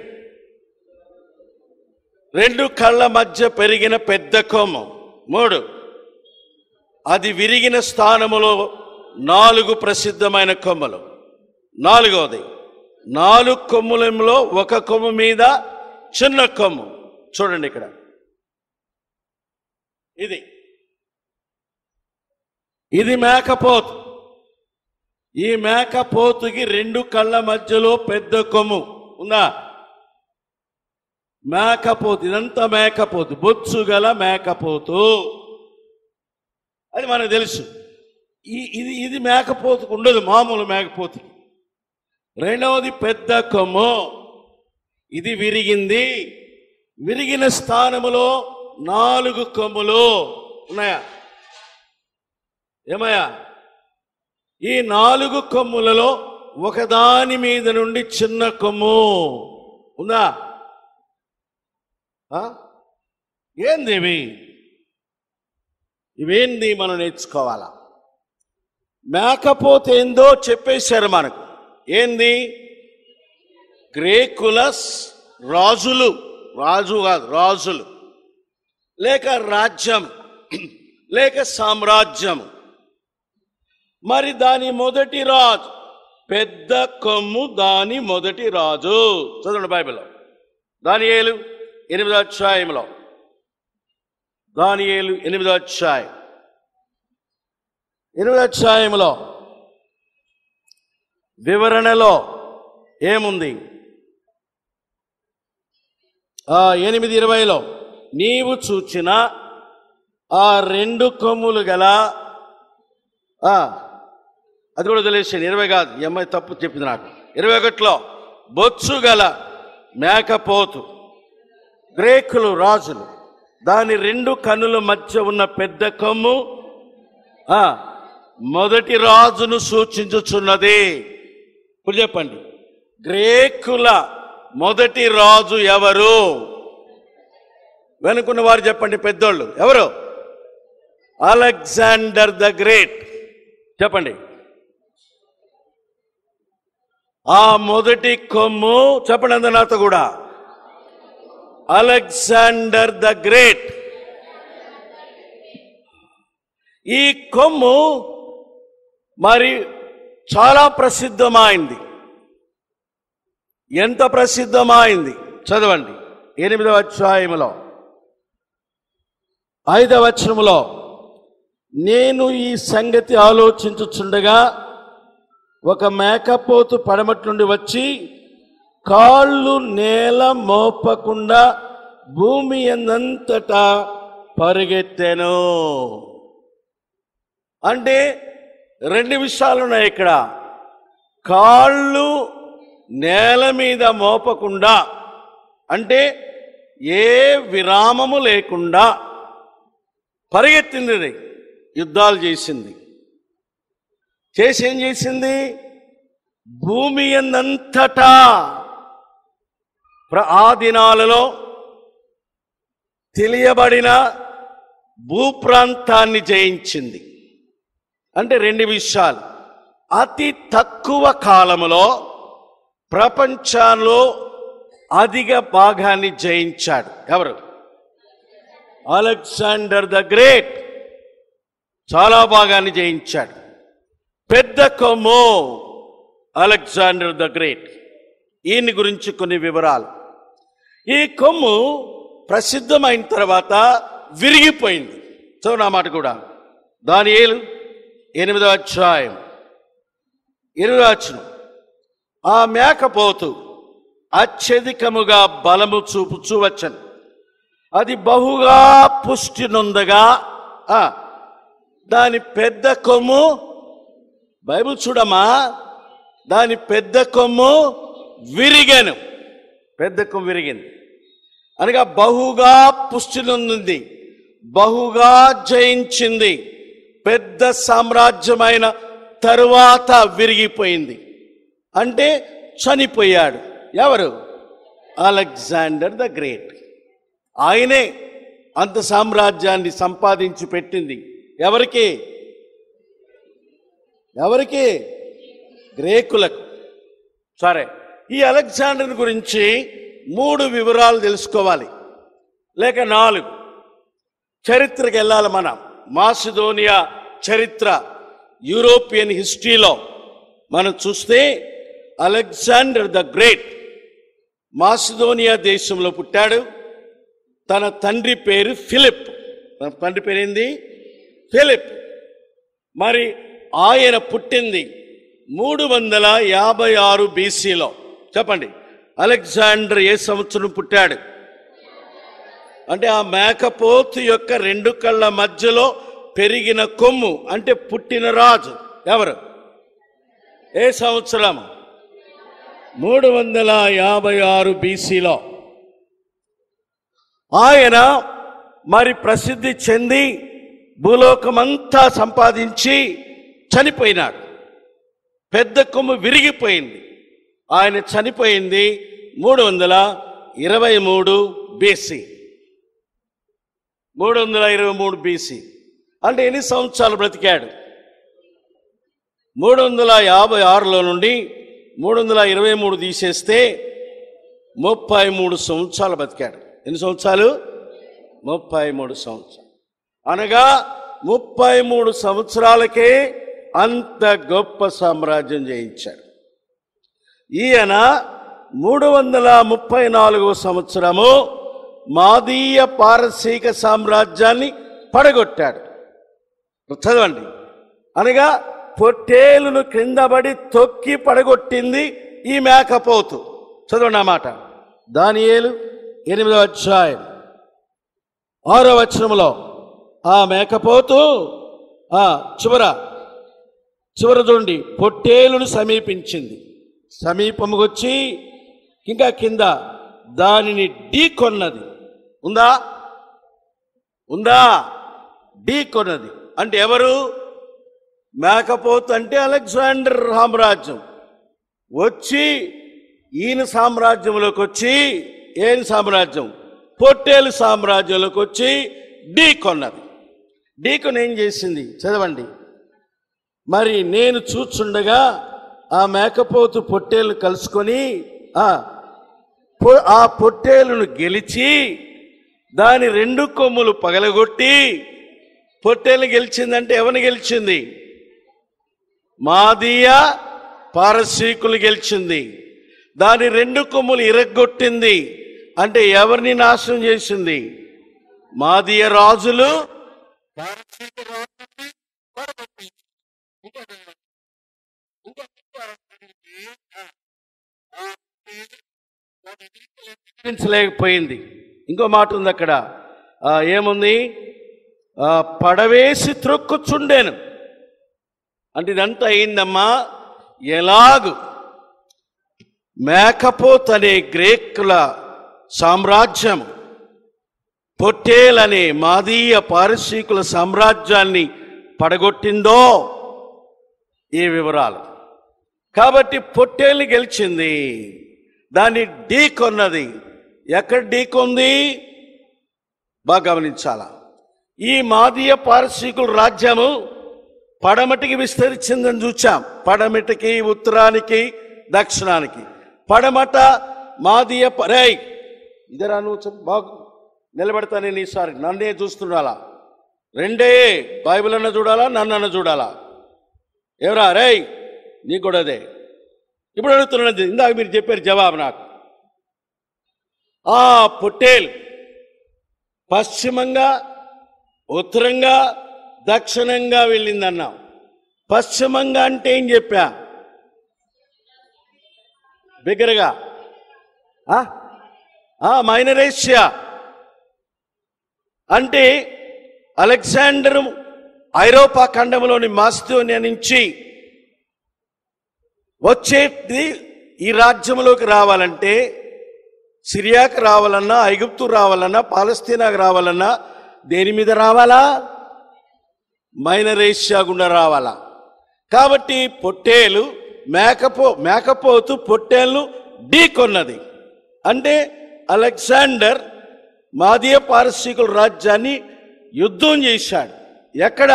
రెండు కళ్ళ మధ్య పెరిగిన పెద్ద కొమ్ము మూడు అది విరిగిన స్థానములో నాలుగు ప్రసిద్ధమైన కొమ్మలు నాలుగవది నాలుగు కొమ్ములలో ఒక కొమ్ము మీద చిన్న కొమ్ము చూడండి ఇక్కడ ఇది ఇది మేకపోతు ఈ మేకపోతుకి రెండు కళ్ళ మధ్యలో పెద్ద కొమ్ము ఉందా మేకపోతు ఇదంతా మేకపోతు బొత్సు గల మేకపోతు అది మనకు తెలుసు ఈ ఇది ఇది మేకపోతుకు ఉండదు మామూలు మేకపోతుకి రెండవది పెద్ద కొమ్ము ఇది విరిగింది విరిగిన స్థానములో నాలుగు కొమ్ములు ఉన్నాయా ఏమయ్యా ఈ నాలుగు కొమ్ములలో ఒకదాని మీద నుండి చిన్న కొమ్ము ఉందా ఆ? ఏంది ఇవి ఇవేంది మనం నేర్చుకోవాలా మేకపోతే ఏందో చెప్పేశారు మనకు ఏంది గ్రేకులస్ రాజులు రాజు కాదు రాజులు లేక రాజ్యం లేక సామ్రాజ్యం మరి దాని మొదటి రాజు పెద్ద కొమ్ము దాని మొదటి రాజు చదవండి బైబిల్లో దానియేలు ఎనిమిదో అధ్యాయంలో దానియేలు ఎనిమిదో అధ్యాయం ఎనిమిదో అధ్యాయంలో వివరణలో ఏముంది ఆ ఎనిమిది ఇరవైలో నీవు చూచిన ఆ రెండు కొమ్ములు గల ఆ, అది కూడా తెలిసాను ఇరవై కాదు ఈ అమ్మాయి తప్పు చెప్పింది నాకు ఇరవై ఒకటిలో బొత్సు గల మేకపోతు గ్రేకులు రాజులు దాని రెండు కన్నుల మధ్య ఉన్న పెద్ద కొమ్ము ఆ, మొదటి రాజును సూచించుచున్నది ఇప్పుడు చెప్పండి గ్రేకుల మొదటి రాజు ఎవరు వెనుకున్న వారు చెప్పండి పెద్దోళ్ళు ఎవరు అలెగ్జాండర్ ద గ్రేట్ చెప్పండి ఆ మొదటి కొమ్ము చెప్పండి అందరు నాతో కూడా అలెగ్జాండర్ ద గ్రేట్ ఈ కొమ్ము మరి చాలా ప్రసిద్ధమైంది ఎంత ప్రసిద్ధమైంది చదవండి ఎనిమిదవ అధ్యాయములో ఐదవ వచనములో నేను ఈ సంగతి ఆలోచించుచుండగా ఒక మేకపోతు పడమటి నుండి వచ్చి కాళ్ళు నేల మోపకుండా భూమి ఎందంతటా పరిగెత్తెను అంటే రెండు విషయాలు ఉన్నాయి ఇక్కడ కాళ్ళు నేల మీద మోపకుండా అంటే ఏ విరామము లేకుండా పరిగెత్తింది ఇది. యుద్ధాలు చేసింది చేసి ఏం చేసింది భూమి ఎందంతటా ప్ర- ఆ దినాలలో తెలియబడిన భూప్రాంతాన్ని జయించింది అంటే రెండు విషయాలు అతి తక్కువ కాలములో ప్రపంచంలో అధిక భాగాన్ని జయించాడు ఎవరు అలెగ్జాండర్ ద గ్రేట్ చాలా భాగాన్ని జయించాడు పెద్ద కొమ్ము అలెగ్జాండర్ ద గ్రేట్ ఈయన గురించి కొన్ని వివరాలు ఈ కొమ్ము ప్రసిద్ధమైన తర్వాత విరిగిపోయింది సో నా మాట కూడా దాని ఏలు ఎనిమిదో అధ్యాయం ఇరవై వచ్చును ఆ మేకపోతు అత్యధికముగా బలము చూపుచూ వచ్చను అది బహుగా పుష్టి నొందగా ఆ, దాని పెద్ద కొమ్ము బైబిల్ చూడమ్మా దాని పెద్ద కొమ్ము విరిగాను పెద్ద కొమ్ము విరిగింది అనగా బహుగా పుష్టి నొందింది బహుగా జయించింది పెద్ద సామ్రాజ్యమైన తరువాత విరిగిపోయింది అంటే చనిపోయాడు ఎవరు అలెగ్జాండర్ ద గ్రేట్ ఆయనే అంత సామ్రాజ్యాన్ని సంపాదించి పెట్టింది ఎవరికి ఎవరికి గ్రేకులకు సరే ఈ అలెగ్జాండర్ గురించి మూడు వివరాలు తెలుసుకోవాలి లేక నాలుగు చరిత్రకు వెళ్ళాలి మనం మాసిదోనియా చరిత్ర యూరోపియన్ హిస్టరీలో మనం చూస్తే అలెగ్జాండర్ ద గ్రేట్ మాసిదోనియా దేశంలో పుట్టాడు తన తండ్రి పేరు ఫిలిప్ తన తండ్రి పేరు ఏంది ఫిలిప్ మరి ఆయన పుట్టింది మూడు వందల యాభై ఆరు బీసీలో చెప్పండి అలెగ్జాండర్ ఏ సంవత్సరం పుట్టాడు అంటే ఆ మేకపోతు యొక్క రెండు కళ్ళ మధ్యలో పెరిగిన కొమ్ము అంటే పుట్టిన రాజు ఎవరు ఏ సంవత్సరం మూడు వందల యాభై ఆరు బీసీలో ఆయన మరి ప్రసిద్ధి చెంది భూలోకమంతా సంపాదించి చనిపోయినాడు పెద్ద కొమ్ము విరిగిపోయింది ఆయన చనిపోయింది మూడు వందల ఇరవై మూడు బీసీ మూడు వందల ఇరవై మూడు బీసీ అంటే ఎన్ని సంవత్సరాలు బ్రతికాడు మూడు వందల యాభై ఆరులో నుండి మూడు వందల ఇరవై మూడు తీసేస్తే ముప్పై మూడు సంవత్సరాలు బతికాడు ఎన్ని సంవత్సరాలు ముప్పై మూడు సంవత్సరాలు అనగా ముప్పై మూడు సంవత్సరాలకే అంత గొప్ప సామ్రాజ్యం జయించాడు ఈయన మూడు వందల ముప్పై నాలుగవ సంవత్సరము మాదీయ పారసీక సామ్రాజ్యాన్ని పడగొట్టాడు చదవండి అనగా పొట్టేలును క్రిందపడి తొక్కి పడగొట్టింది ఈ మేకపోతు చదవండి ఆ మాట దానియేలు ఎనిమిదవ అధ్యాయం ఆరో వచనములో ఆ మేకపోతు ఆ చివర చివర చూడండి పొట్టేలును సమీపించింది సమీపముకొచ్చి ఇంకా కింద దానిని ఢీ కొన్నది ఉందా ఉందా ఢీ కొన్నది అంటే ఎవరు మేకపోతు అంటే అలెగ్జాండర్ సామ్రాజ్యం వచ్చి ఈయన సామ్రాజ్యంలోకి వచ్చి ఏం సామ్రాజ్యం పొట్టేలు సామ్రాజ్యంలోకి వచ్చి ఢీ కొన్నది ఢీకొని ఏం చేసింది చదవండి మరి నేను చూచుండగా ఆ మేకపోతు పొట్టేలు కలుసుకొని ఆ పొ- ఆ పొట్టేలును గెలిచి దాని రెండు కొమ్ములు పగలగొట్టి పొట్టేలు గెలిచిందంటే ఎవరిని గెలిచింది మాదీయ పారసీకులు గెలిచింది దాని రెండు కొమ్ములు ఇరగ్గొట్టింది అంటే ఎవరిని నాశనం చేసింది మాదీయ రాజులు పారసీక రాజుల్ని పడగొట్టింది. ఇంకొక- ఇంకొక పారసీకుడికి, ఆ, ఆ, దాన్ని ఎదిరించలేకపోయింది ఇంకో మాట ఉంది అక్కడ ఆ, ఏముంది ఆ, పడవేసి త్రొక్కుచుండెను అంటే ఇదంతా అయిందమ్మా ఎలాగు మేకపోత్ అనే గ్రేకుల సామ్రాజ్యం పొట్టేలనే మాదీయ పారసీకుల సామ్రాజ్యాన్ని పడగొట్టిందో ఈ వివరాలు కాబట్టి పొట్టేలు గెలిచింది దాన్ని ఢీ కొన్నది ఎక్కడ ఢీ కొంది బాగా గమనించాలా ఈ మాదీయ పారసీకుల రాజ్యము పడమటికి విస్తరించిందని చూచాం పడమటికి ఉత్తరానికి దక్షిణానికి పడమట మాదీయ ప- రేయ్ ఇదరా నువ్వు చెప్పు, బాగు నిలబెడతా నేను ఈసారి నన్నే చూస్తుండాలా రెండే బైబిల్ అన్న చూడాలా నన్నన్న చూడాలా ఎవరా రేయ్ నీకు కూడా అదే ఇప్పుడు అడుగుతున్నది ఇందాక మీరు చెప్పారు జవాబు నాకు ఆ పొట్టేలు పశ్చిమంగా ఉత్తరంగా దక్షిణంగా వెళ్ళిందన్నాం పశ్చిమంగా అంటే ఏం చెప్పా బిగ్గరగా ఆ? ఆ, మైనరేషియా అంటే అలెగ్జాండర్ ఐరోపా ఖండంలోని మాస్టోనియా నుంచి వచ్చేది ఈ రాజ్యంలోకి రావాలంటే సిరియాకి రావాలన్నా ఐగుప్తు రావాలన్నా పాలస్తీనాకు రావాలన్నా దేని మీద రావాలా మైనరేషియా గుండా రావాలా కాబట్టి పొట్టేలు మేకపో మేకపోతు పొట్టేలు ఢీకొన్నది అంటే అలెగ్జాండర్ మాదీయ పారసీకుల రాజ్యాన్ని యుద్ధం చేశాడు ఎక్కడ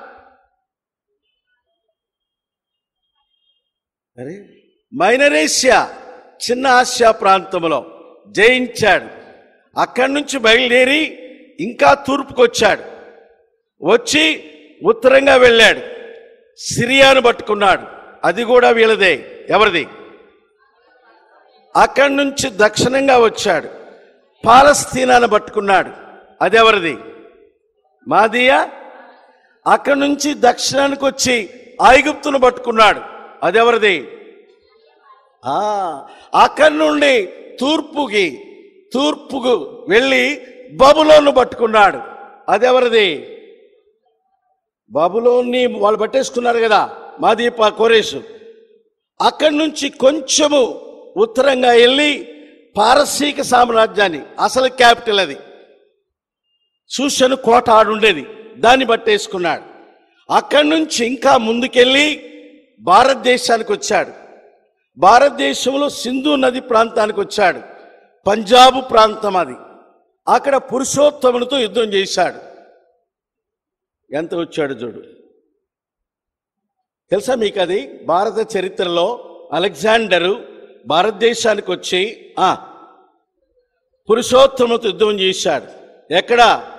అరే మైనరేషియా చిన్న ఆసియా ప్రాంతంలో జయించాడు అక్కడి నుంచి బయలుదేరి ఇంకా తూర్పుకు వచ్చాడు వచ్చి ఉత్తరంగా వెళ్ళాడు సిరియాను పట్టుకున్నాడు అది కూడా వీళ్ళదే ఎవరిది అక్కడి నుంచి దక్షిణంగా వచ్చాడు పాలస్తీనాను పట్టుకున్నాడు అది ఎవరిది మాదియా అక్కడి నుంచి దక్షిణానికి వచ్చి ఐగుప్తును పట్టుకున్నాడు అది ఎవరిది ఆ, అక్కడి నుండి తూర్పుకి తూర్పుకు వెళ్ళి బబులోను పట్టుకున్నాడు అది ఎవరిది బబులోన్ని వాళ్ళు పట్టేసుకున్నారు కదా మాది కోరేసు అక్కడి నుంచి కొంచెము ఉత్తరంగా వెళ్ళి పారసీక సామ్రాజ్యాన్ని అసలు క్యాపిటల్ అది సూసను కోట ఆడుండేది దాన్ని పట్టేసుకున్నాడు అక్కడి నుంచి ఇంకా ముందుకెళ్ళి భారతదేశానికి వచ్చాడు భారతదేశంలో సింధు నది ప్రాంతానికి వచ్చాడు పంజాబు ప్రాంతం అది అక్కడ పురుషోత్తమునితో యుద్ధం చేశాడు ఎంత వచ్చాడు చూడు తెలుసా మీకు అది భారత చరిత్రలో అలెగ్జాండరు భారతదేశానికి వచ్చి ఆ పురుషోత్తముతో యుద్ధం చేశాడు ఎక్కడ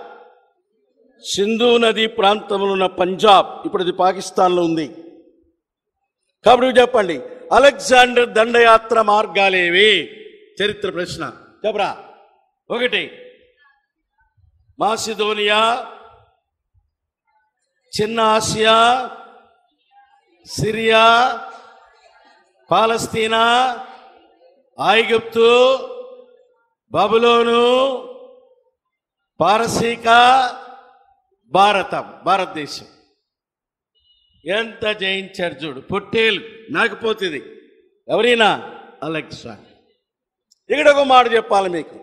సింధు నది ప్రాంతంలో ఉన్న పంజాబ్ ఇప్పుడు అది పాకిస్తాన్లో ఉంది కాబట్టి ఇవి చెప్పండి అలెగ్జాండర్ దండయాత్ర మార్గాలేవి చరిత్ర ప్రశ్న చెప్పరా ఒకటి మాసిదోనియా చిన్న ఆసియా సిరియా పాలస్తీనా ఐగుప్తు బబులోను పారసీక భారతం భారతదేశం ఎంత జయించారు చూడు పొట్టేలు నాకపోతుంది ఎవరైనా అలెగ్జాండర్ ఇక్కడ ఒక మాట చెప్పాలి మీకు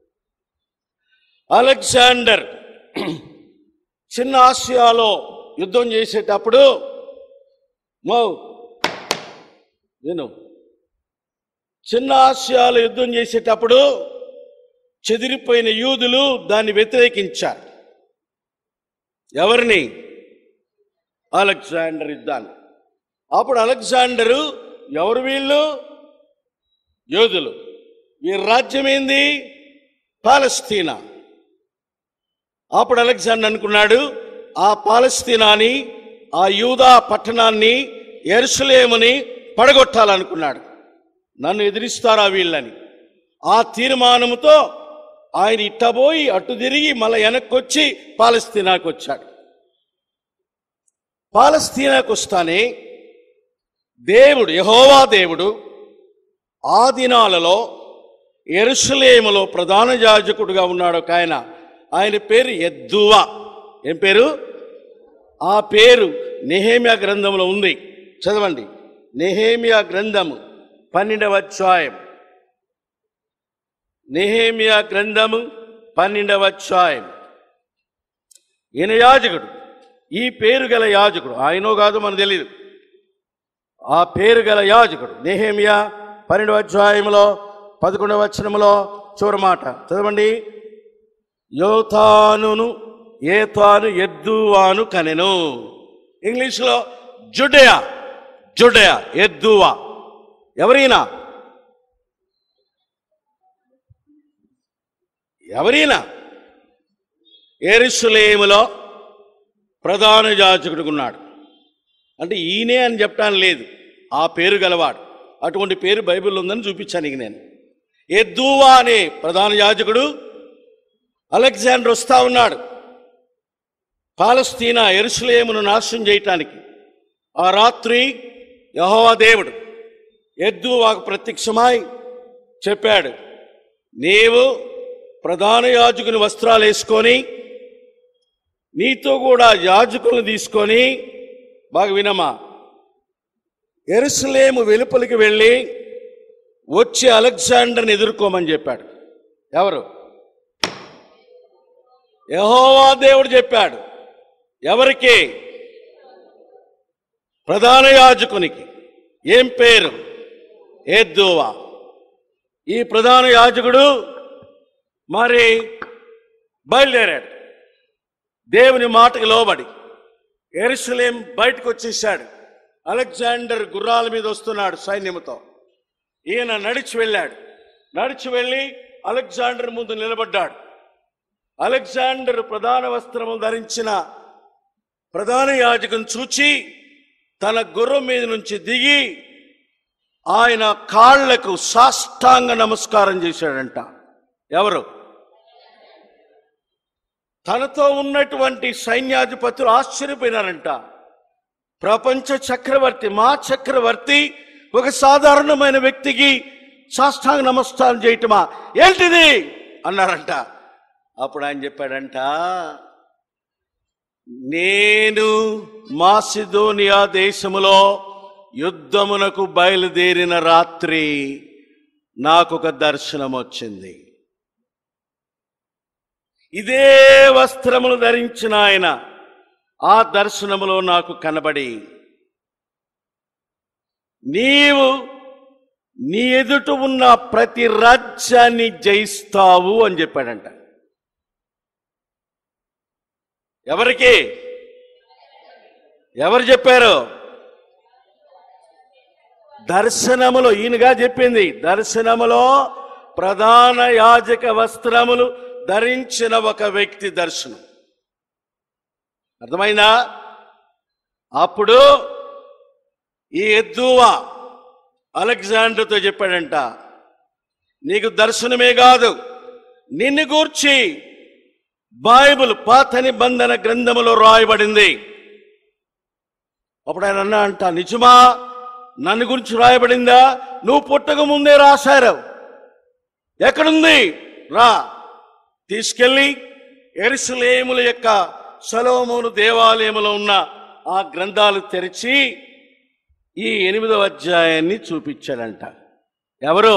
అలెగ్జాండర్ చిన్న ఆసియాలో యుద్ధం చేసేటప్పుడు మో విను చిన్న ఆసియాలో యుద్ధం చేసేటప్పుడు చెదిరిపోయిన యూదులు దాన్ని వ్యతిరేకించారు ఎవరిని అలెగ్జాండర్ యుద్ధాన్ని అప్పుడు అలెగ్జాండరు ఎవరు వీళ్ళు యోధులు వీరి రాజ్యం ఏంది పాలస్తీనా అప్పుడు అలెగ్జాండర్ అనుకున్నాడు ఆ పాలస్తీనాని ఆ యూదా పట్టణాన్ని ఎరుసలేముని పడగొట్టాలనుకున్నాడు నన్ను ఎదిరిస్తారా వీళ్ళని ఆ తీర్మానంతో ఆయన ఇట్టబోయి అటు తిరిగి మళ్ళీ వెనక్కొచ్చి పాలస్తీనాకు వచ్చాడు పాలస్తీనాకు వస్తానే దేవుడు యహోవా దేవుడు ఆ దినాలలో ఎరుసలేములో ప్రధాన యాజకుడుగా ఉన్నాడు ఒక ఆయన ఆయన పేరు ఎద్దువా ఏం పేరు ఆ పేరు నెహేమియా గ్రంథంలో ఉంది చదవండి నెహేమియా గ్రంథము పన్నెండవ అధ్యాయం నెహేమియా గ్రంథము పన్నెండవ అధ్యాయం ఈయన యాజకుడు ఈ పేరు గల యాజకుడు ఆయనో కాదు మనకు తెలియదు ఆ పేరు గల యాజకుడు నెహేమియా పన్నెండవ అధ్యాయంలో పదకొండవ వచనములో చూరమాట చదవండి యోతానును ఏతాను ఎద్దువాను కనెను ఇంగ్లీష్లో జుడయా జుడయా ఎద్దువా ఎవరైనా ఎవరైనా ఎరుసలేములో ప్రధాన యాజకుడిగా ఉన్నాడు అంటే ఈయనే అని చెప్పడానికి లేదు ఆ పేరు గలవాడు అటువంటి పేరు బైబిల్లో ఉందని చూపించాను ఇక నేను ఎద్దువా అనే ప్రధాన యాజకుడు అలెగ్జాండర్ వస్తా ఉన్నాడు పాలస్తీనా ఎరుసలేమును నాశనం చేయటానికి ఆ రాత్రి యహోవా దేవుడు ఎద్దువాకు ప్రత్యక్షమై చెప్పాడు నీవు ప్రధాన యాజకుని వస్త్రాలు వేసుకొని నీతో కూడా యాజకులను తీసుకొని బాగా వినమా ఎరుసలేము వెలుపలికి వెళ్ళి వచ్చి అలెగ్జాండర్ని ఎదుర్కోమని చెప్పాడు ఎవరు యహోవా దేవుడు చెప్పాడు ఎవరికి ప్రధాన యాజకునికి ఏం పేరు ఏద్దోవా ఈ ప్రధాన యాజకుడు మరి బయలుదేరాడు దేవుని మాటకు లోబడి ఎరుసలేం బయటకు వచ్చేసాడు అలెగ్జాండర్ గుర్రాల మీద వస్తున్నాడు సైన్యముతో ఈయన నడిచి వెళ్ళాడు నడిచి వెళ్ళి అలెగ్జాండర్ ముందు నిలబడ్డాడు అలెగ్జాండర్ ప్రధాన వస్త్రము ధరించిన ప్రధాన యాజకుని చూచి తన గుర్రం మీద నుంచి దిగి ఆయన కాళ్లకు సాష్టాంగ నమస్కారం చేశాడంట ఎవరు తనతో ఉన్నటువంటి సైన్యాధిపతులు ఆశ్చర్యపోయినారంట ప్రపంచ చక్రవర్తి మా చక్రవర్తి ఒక సాధారణమైన వ్యక్తికి సాష్టాంగ నమస్కారం చేయటమా ఏంటిది అన్నారంట అప్పుడు ఆయన చెప్పాడంట నేను మాసిదోనియా దేశములో యుద్ధమునకు బయలుదేరిన రాత్రి నాకొక దర్శనం వచ్చింది ఇదే వస్త్రములు ధరించిన ఆయన ఆ దర్శనములో నాకు కనబడి నీవు నీ ఎదుట ఉన్న ప్రతి రాజ్యాన్ని జయిస్తావు అని చెప్పాడంట ఎవరికి ఎవరు చెప్పారు దర్శనములో ఈయనగా చెప్పింది దర్శనములో ప్రధాన యాజక వస్త్రములు ధరించిన ఒక వ్యక్తి దర్శనం అర్థమైందా అప్పుడు ఈ ఎద్దువా అలెగ్జాండర్తో చెప్పాడంట నీకు దర్శనమే కాదు నిన్ను గూర్చి బైబిల్ పాత నిబంధన గ్రంథములో రాయబడింది అప్పుడు ఆయన అన్నా అంట నిజమా నన్ను గురించి రాయబడిందా నువ్వు పుట్టక ముందే రాశారు ఎక్కడుంది రా తీసుకెళ్ళి ఎరుసలేముల యొక్క సలోమును దేవాలయములో ఉన్న ఆ గ్రంథాలు తెరిచి ఈ ఎనిమిదవ అధ్యాయాన్ని చూపించాడంట ఎవరు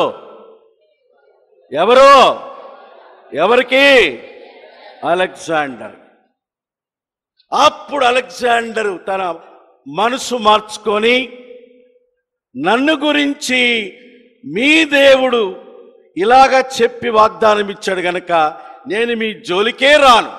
ఎవరు ఎవరికి అలెగ్జాండర్ అప్పుడు అలెగ్జాండర్ తన మనసు మార్చుకొని నన్ను గురించి మీ దేవుడు ఇలాగా చెప్పి వాగ్దానం ఇచ్చాడు గనక నేను మీ జోలికే రాను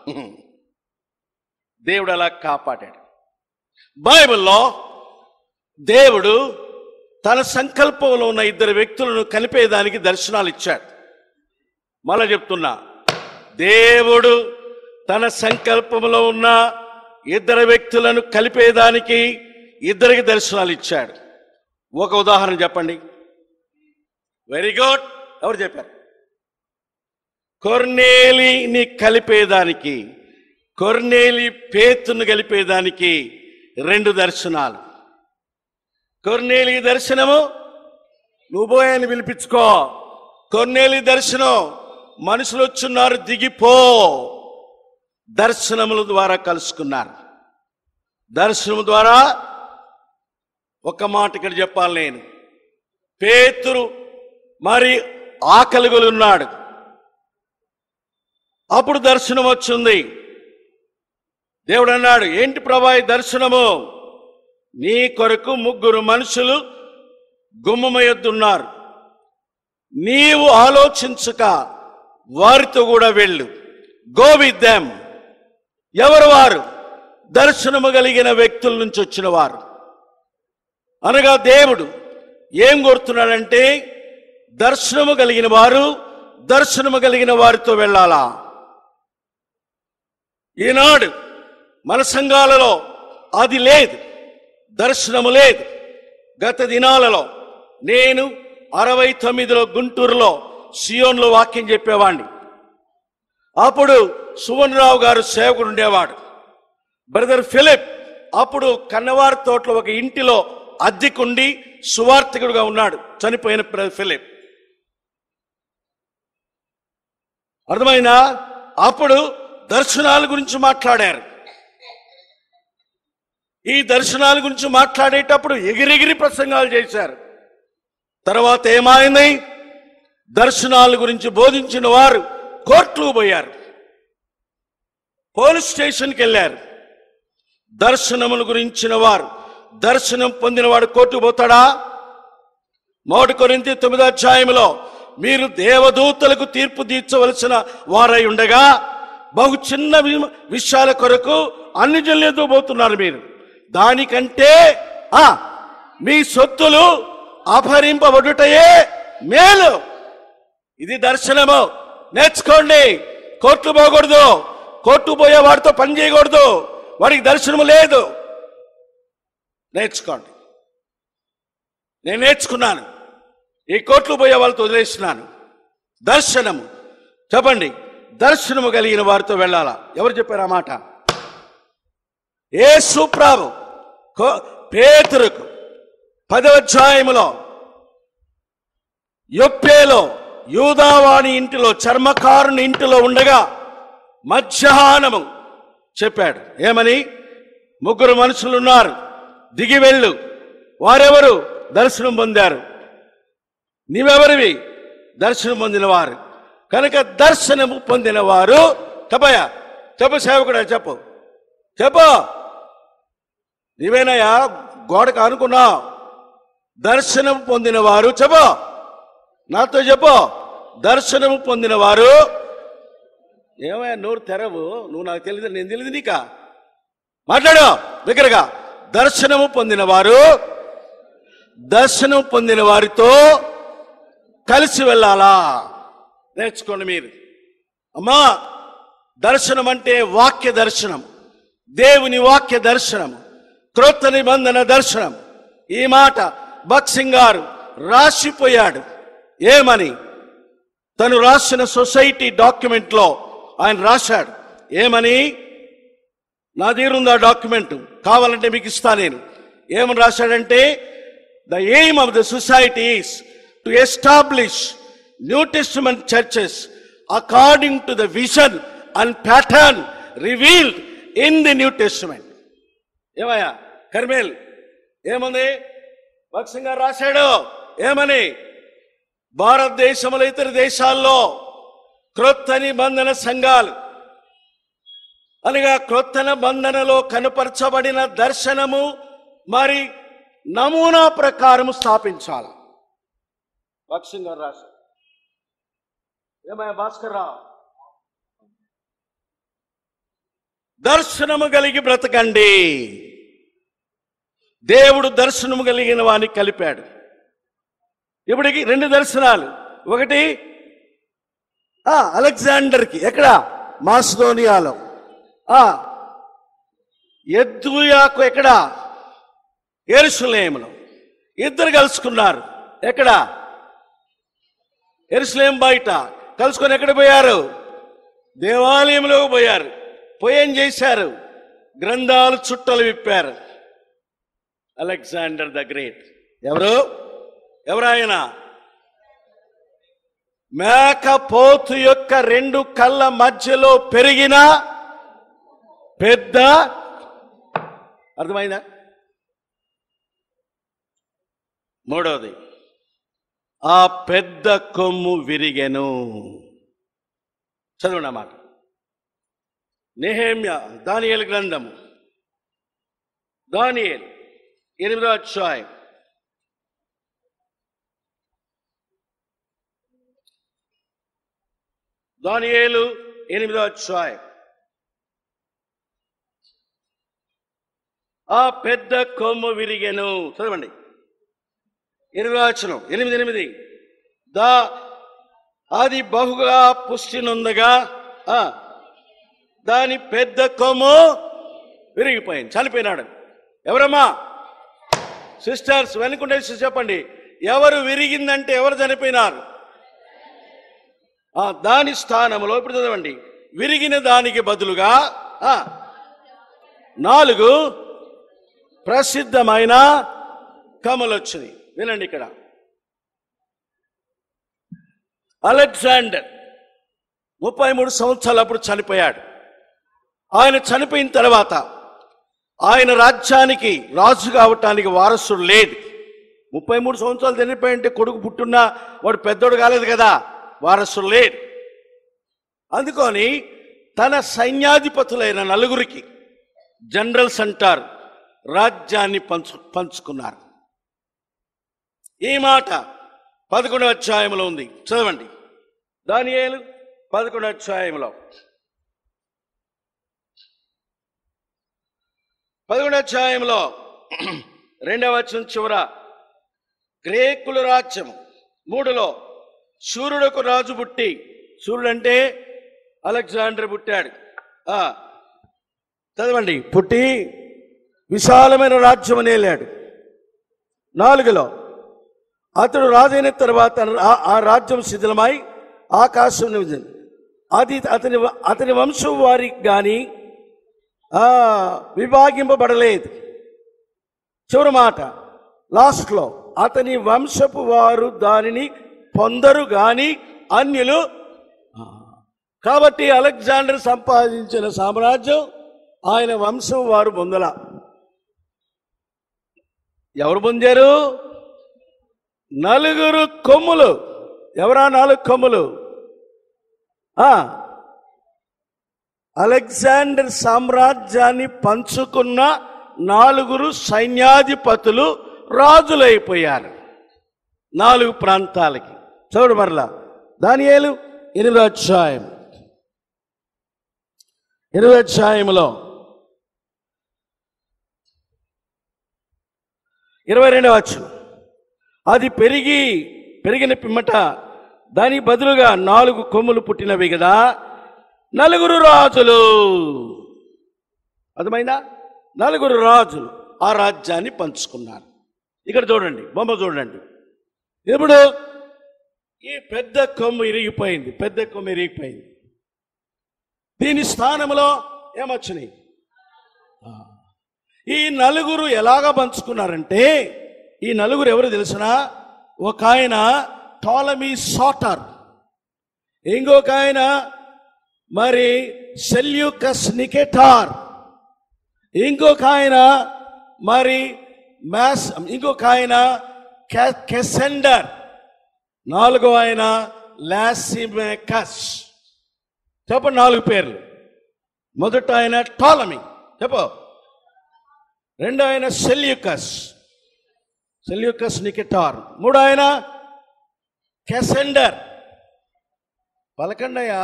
దేవుడు అలా కాపాడాడు బైబిల్లో దేవుడు తన సంకల్పంలో ఉన్న ఇద్దరు వ్యక్తులను కలిపేదానికి దర్శనాలు ఇచ్చాడు మళ్ళా చెప్తున్నా దేవుడు తన సంకల్పంలో ఉన్న ఇద్దరు వ్యక్తులను కలిపేదానికి ఇద్దరికి దర్శనాలు ఇచ్చాడు ఒక ఉదాహరణ చెప్పండి వెరీ గుడ్ ఎవరు చెప్పారు కొర్నేలిని కలిపేదానికి కొర్నేలి పేతును కలిపేదానికి రెండు దర్శనాలు కొర్నేలి దర్శనము నువ్వు పోయాని పిలిపించుకో కొర్నేలి దర్శనం మనుషులు వచ్చున్నారు దిగిపో దర్శనముల ద్వారా కలుసుకున్నారు దర్శనం ద్వారా ఒక మాట ఇక్కడ చెప్పాలి నేను పేతురు మరి ఆకలిగొలు ఉన్నాడు అప్పుడు దర్శనం వచ్చింది దేవుడు అన్నాడు ఏంటి ప్రభా ఈ దర్శనము నీ కొరకు ముగ్గురు మనుషులు గుమ్మమ ఎద్దున్నారు నీవు ఆలోచించక వారితో కూడా వెళ్ళు గో విత్ దెమ్ ఎవరు వారు దర్శనము కలిగిన వ్యక్తుల నుంచి వచ్చిన వారు అనగా దేవుడు ఏం కోరుతున్నాడంటే దర్శనము కలిగిన వారు దర్శనము కలిగిన వారితో వెళ్ళాలా ఈనాడు మన సంఘాలలో అది లేదు దర్శనము లేదు గత దినాలలో నేను అరవై తొమ్మిదిలో గుంటూరులో సియోన్లో వాక్యం చెప్పేవాడిని అప్పుడు సువన్రావు గారు సేవకుడు ఉండేవాడు బ్రదర్ ఫిలిప్ అప్పుడు కన్నవారి తోటలో ఒక ఇంటిలో అద్దెకుండి సువార్థికుడుగా ఉన్నాడు చనిపోయిన బ్రదర్ ఫిలిప్ అర్థమైనా అప్పుడు దర్శనాల గురించి మాట్లాడారు ఈ దర్శనాల గురించి మాట్లాడేటప్పుడు ఎగిరెగిరి ప్రసంగాలు చేశారు తర్వాత ఏమైంది దర్శనాల గురించి బోధించిన వారు కోర్టుకు పోయారు పోలీస్ స్టేషన్కి వెళ్ళారు దర్శనముల గురించిన వారు దర్శనం పొందినవాడు కోర్టుకు పోతాడా మొదటి కొరింతి తొమ్మిదో అధ్యాయంలో మీరు దేవదూతలకు తీర్పు తీర్చవలసిన వారై ఉండగా బహు చిన్న వి- విషయాల కొరకు అన్ని జల్లేదో పోతున్నారు మీరు దానికంటే ఆ మీ సొత్తులు అపహరింపబడుటయే మేలు ఇది దర్శనము నేర్చుకోండి కోర్టు పోకూడదు కోర్టు పోయే వాడితో పని చేయకూడదు వాడికి దర్శనము లేదు నేర్చుకోండి నేను నేర్చుకున్నాను ఈ కోర్టులు పోయే వాళ్ళతో వదిలేస్తున్నాను దర్శనము చెప్పండి దర్శనము కలిగిన వారితో వెళ్ళాలా ఎవరు చెప్పారు ఆ మాట ఏ సుప్రాభు పేతురుకు పదవ అధ్యాయములో యొప్పేలో యూదావాణి ఇంటిలో చర్మకారుని ఇంటిలో ఉండగా మధ్యాహ్నము చెప్పాడు ఏమని ముగ్గురు మనుషులు ఉన్నారు దిగి వెళ్ళు వారెవరు దర్శనం పొందారు నీవెవరివి దర్శనం పొందిన వారు కనుక దర్శనము పొందిన వారు చెప్పయ్యా చెప్పు సేవకుడా చెప్పు చెప్పు నీవేనయ్యా గోడకు అనుకున్నావు దర్శనం పొందిన వారు చెప్పు నాతో చెప్పు దర్శనము పొందిన వారు ఏమయ్యా నోరు తెరవు నువ్వు నాకు తెలియదు నేను తెలియదు నీకా మాట్లాడు దగ్గరగా దర్శనము పొందిన వారు దర్శనం పొందిన వారితో కలిసి వెళ్ళాలా నేర్చుకోండి మీరు అమ్మా దర్శనం అంటే వాక్య దర్శనం దేవుని వాక్య దర్శనం క్రొత్త నిబంధన దర్శనం ఈ మాట భక్సింగ్ గారు రాసిపోయాడు ఏమని తను రాసిన సొసైటీ డాక్యుమెంట్లో ఆయన రాశాడు ఏమని నా దగ్గర ఉంది ఆ డాక్యుమెంట్ కావాలంటే మీకు ఇస్తా నేను ఏమని రాశాడంటే the aim of the society is to establish new testament churches according to the vision and pattern revealed in the new testament ఏమయ్యా కర్మేల్ ఏముంది భక్సింగ్ గారు రాశాడు ఏమని భారతదేశంలో ఇతర దేశాల్లో క్రొత్త నిబంధన సంఘాలు అనగా క్రొత్త నిబంధనలో కనుపరచబడిన దర్శనము మరి నమూనా ప్రకారము స్థాపించాలి భక్సింగ్ గారు రాశారు ఏమయ్యా భాస్కర్ రావు దర్శనము కలిగి బ్రతకండి దేవుడు దర్శనము కలిగిన వాని కలిపాడు ఇప్పటికి రెండు దర్శనాలు ఒకటి ఆ, అలెగ్జాండర్కి ఎక్కడ మాసిదోనియాలో ఆ, ఎద్దుయాకు ఎక్కడ ఎరుసలేములో ఇద్దరు కలుసుకున్నారు ఎక్కడ ఎరుసలేం బయట కలుసుకొని ఎక్కడ పోయారు దేవాలయంలో పోయారు పోయి ఏం చేశారు గ్రంథాలు చుట్టలు విప్పారు అలెగ్జాండర్ ద గ్రేట్ ఎవరు ఎవరాయన మేకపోతు యొక్క రెండు కళ్ళ మధ్యలో పెరిగిన పెద్ద అర్థమైందా మూడవది ఆ పెద్ద కొమ్ము విరిగెను చదవండి అన్నమాట నెహేమ్య దానియేలు గ్రంథము దానియేలు ఎనిమిదో అధ్యాయం దానియేలు ఎనిమిదో అధ్యాయం ఆ పెద్ద కొమ్ము విరిగెను చదవండి ఎనిమిదో వచనం ఎనిమిది ఎనిమిది దా అది బహుగా పుష్టి నొందగా ఆ, దాని పెద్ద కొమ్ము విరిగిపోయింది చనిపోయినాడు ఎవరమ్మా సిస్టర్స్ వెనుకుంటే చెప్పండి ఎవరు విరిగిందంటే ఎవరు చనిపోయినారు ఆ, దాని స్థానంలో ఇప్పుడు చదవండి విరిగిన దానికి బదులుగా ఆ, నాలుగు ప్రసిద్ధమైన కమలు వచ్చింది వినండి ఇక్కడ అలెగ్జాండర్ ముప్పై మూడు సంవత్సరాలు అప్పుడు చనిపోయాడు ఆయన చనిపోయిన తర్వాత ఆయన రాజ్యానికి రాజు కావటానికి వారసుడు లేదు ముప్పై మూడు సంవత్సరాలు చనిపోయింటే కొడుకు పుట్టున్నా వాడు పెద్దోడు కాలేదు కదా వారసుడు లేడు అందుకొని తన సైన్యాధిపతులైన నలుగురికి జనరల్స్ అంటారు రాజ్యాన్ని పంచు పంచుకున్నారు ఈ మాట పదకొండవ అధ్యాయంలో ఉంది చదవండి దానియేలు పదకొండవ అధ్యాయంలో పదకొండవ అధ్యాయంలో రెండవ వచనం చివర గ్రేకుల రాజ్యం మూడులో సూర్యుడకు రాజు పుట్టి సూర్యుడు అంటే అలెగ్జాండర్ పుట్టాడు ఆ, చదవండి పుట్టి విశాలమైన రాజ్యం అనేలాడు నాలుగులో అతడు రాజైన తర్వాత ఆ- ఆ రాజ్యం శిథిలమై ఆకాశం నివసింది. అది అతని వ- అతని వంశం వారికి కానీ విభాగింపబడలేదు చివరి మాట లాస్ట్లో అతని వంశపు వారు దానిని పొందరు గాని అన్యులు ఆ. కాబట్టి అలెగ్జాండర్ సంపాదించిన సామ్రాజ్యం ఆయన వంశం వారు పొందల ఎవరు పొందారు నలుగురు కొమ్ములు ఎవరా నాలుగు కొమ్ములు ఆ అలెగ్జాండర్ సామ్రాజ్యాన్ని పంచుకున్న నాలుగురు సైన్యాధిపతులు రాజులైపోయారు నాలుగు ప్రాంతాలకి చూడు మరలా దానియేలు ఎనిమిదో అధ్యాయం ఎనిమిదో అధ్యాయంలో ఇరవై రెండవ వచ్చును అది పెరిగి పెరిగిన పిమ్మట దాని బదులుగా నాలుగు కొమ్ములు పుట్టినవి కదా నలుగురు రాజులు అర్థమైందా నలుగురు రాజులు ఆ రాజ్యాన్ని పంచుకున్నారు ఇక్కడ చూడండి బొమ్మ చూడండి ఇప్పుడు ఈ పెద్ద కొమ్ము ఇరిగిపోయింది పెద్ద కొమ్ము ఇరిగిపోయింది దీని స్థానంలో ఏమొచ్చినాయి ఆ. ఈ నలుగురు ఎలాగ పంచుకున్నారంటే ఈ నలుగురు ఎవరు తెలిసిన ఒక ఆయన టాలమీ సాటర్ ఇంకొక ఆయన మరి సెల్యూకస్ నికెటార్ ఇంకొక ఆయన మరి మ్యాస్ ఇంకొక ఆయన కె- కెసెండర్ నాలుగో ఆయన లాసిమెకస్ చెప్పండి నాలుగు పేర్లు మొదట ఆయన టాలమీ చెప్పు రెండో ఆయన సెల్యూకస్ సెల్యూకస్ నికెటార్ మూడో ఆయన కెసెండర్ పలకండయ్యా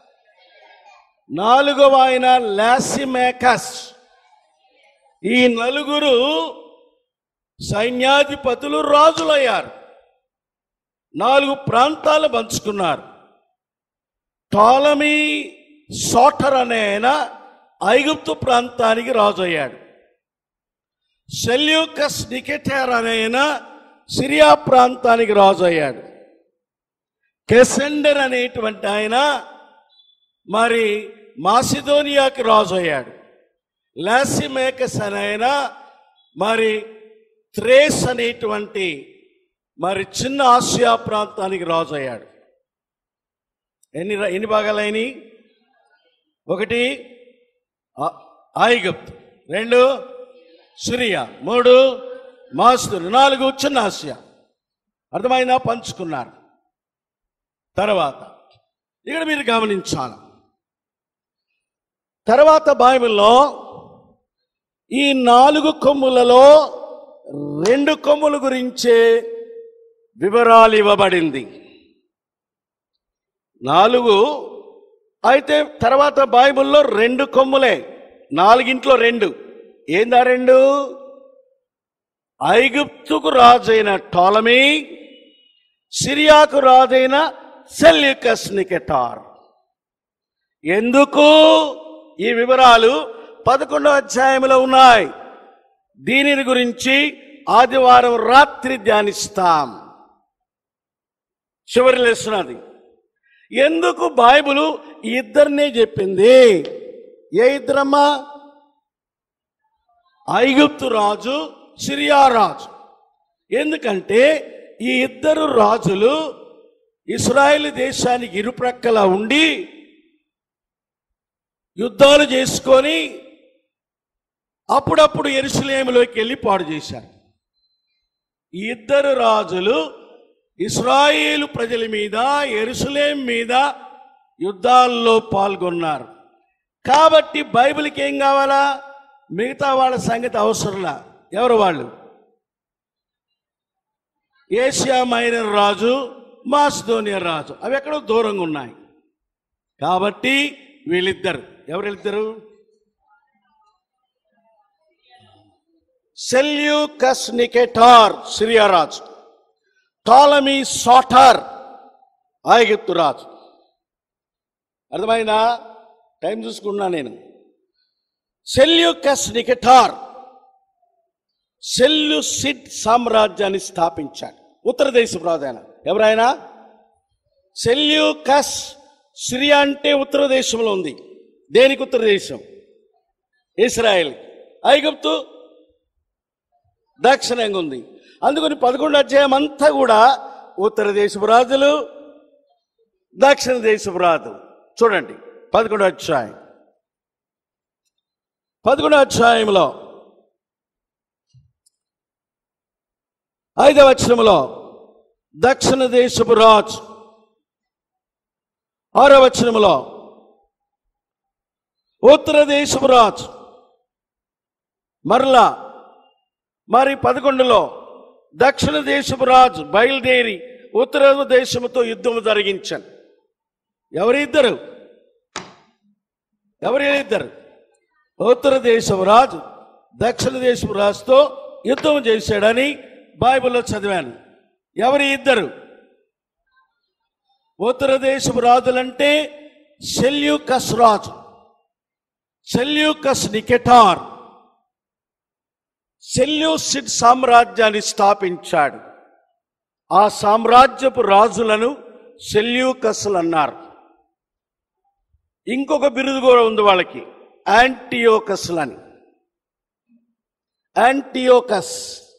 నాలుగవ ఆయన లాసిమేకస్ ఈ నలుగురు సైన్యాధిపతులు రాజులయ్యారు నాలుగు ప్రాంతాలు పంచుకున్నారు టాలమీ సోటర్ అనే ఆయన ఐగుప్తు ప్రాంతానికి రాజు అయ్యాడు సెల్యూకస్ నికెటర్ అనే ఆయన సిరియా ప్రాంతానికి రాజు అయ్యాడు కెసెండర్ అనేటువంటి ఆయన మరి మాసిదోనియాకి రాజు అయ్యాడు లాసిమేకస్ అనే ఆయన మరి త్రేస్ అనేటువంటి మరి చిన్న ఆసియా ప్రాంతానికి రాజు అయ్యాడు ఎన్ని రా- ఎన్ని భాగాలైనవి ఒకటి ఆ- ఐగుప్తు రెండు సిరియా మూడు మాస్తులు నాలుగు చిన్న ఆసియా అర్థమైందా పంచుకున్నారు తర్వాత ఇక్కడ మీరు గమనించాలి తర్వాత బైబిల్లో ఈ నాలుగు కొమ్ములలో రెండు కొమ్ముల గురించే వివరాలు ఇవ్వబడింది నాలుగు అయితే తర్వాత బైబిల్లో రెండు కొమ్ములే నాలుగింట్లో రెండు ఏందా రెండు ఐగుప్తుకు రాజైన టోలమీ సిరియాకు రాజైన సెల్యుకస్ నికెటార్ ఎందుకు ఈ వివరాలు పదకొండవ అధ్యాయంలో ఉన్నాయి దీనిని గురించి ఆదివారం రాత్రి ధ్యానిస్తాం చివరి లెసనది ఎందుకు బైబిల్ ఈ ఇద్దరినే చెప్పింది ఏ ఇద్దరమ్మా ఐగుప్తు రాజు సిరియా రాజు ఎందుకంటే ఈ ఇద్దరు రాజులు ఇస్రాయేల్ దేశానికి ఇరుప్రక్కల ఉండి యుద్ధాలు చేసుకొని అప్పుడప్పుడు ఎరుసలేములోకి వెళ్ళి పాడు చేశారు ఈ ఇద్దరు రాజులు ఇస్రాయేలు ప్రజల మీద ఎరుసలేం మీద యుద్ధాల్లో పాల్గొన్నారు కాబట్టి బైబిల్కి ఏం కావాలా మిగతా వాళ్ళ సంగతి అవసరంలా ఎవరు వాళ్ళు ఏషియా మైనర్ రాజు మాసిదోనియా రాజు అవి ఎక్కడో దూరంగా ఉన్నాయి కాబట్టి వీళ్ళిద్దరు ఎవరు వెళ్తారు సెల్యూకస్ నికెటార్ సిరియా రాజు టాలమీ సాటార్ ఐగుప్తు రాజు అర్థమైందా టైం చూసుకున్నా నేను సెల్యూకస్ నికెటార్ సెల్యూసిడ్ సామ్రాజ్యాన్ని స్థాపించాడు ఉత్తర దేశపు రాజు ఆయన ఎవరైనా సెల్యూకస్ సిరియా అంటే ఉత్తర దేశంలో ఉంది దేనికి ఉత్తర దేశం ఇస్రాయెల్ ఐగుప్తు దక్షిణంగా ఉంది అందుకని పదకొండు అధ్యాయం అంతా కూడా ఉత్తర దేశపు రాజులు దక్షిణ దేశపు రాజు చూడండి పదకొండు అధ్యాయం పదకొండు అధ్యాయంలో ఐదవ వచనములో దక్షిణ దేశపు రాజు ఆరో వచనములో ఉత్తర దేశపు రాజు మరలా మరి పదకొండులో దక్షిణ దేశపు రాజు బయలుదేరి ఉత్తర దేశముతో యుద్ధము జరిగించాను ఎవరిద్దరు ఎవరి ఇద్దరు ఉత్తర దేశపు రాజు దక్షిణ దేశపు రాజుతో యుద్ధం చేశాడని బైబిల్లో చదివాను ఎవరి ఇద్దరు ఉత్తర దేశపు రాజులంటే సెల్యూకస్ రాజు సెల్యూకస్ నికెటార్ సెల్యూసిడ్ సామ్రాజ్యాన్ని స్థాపించాడు ఆ సామ్రాజ్యపు రాజులను సెల్యూకస్లు అన్నారు ఇంకొక బిరుదు కూడా ఉంది వాళ్ళకి యాంటీయోకస్లు అని యాంటీయోకస్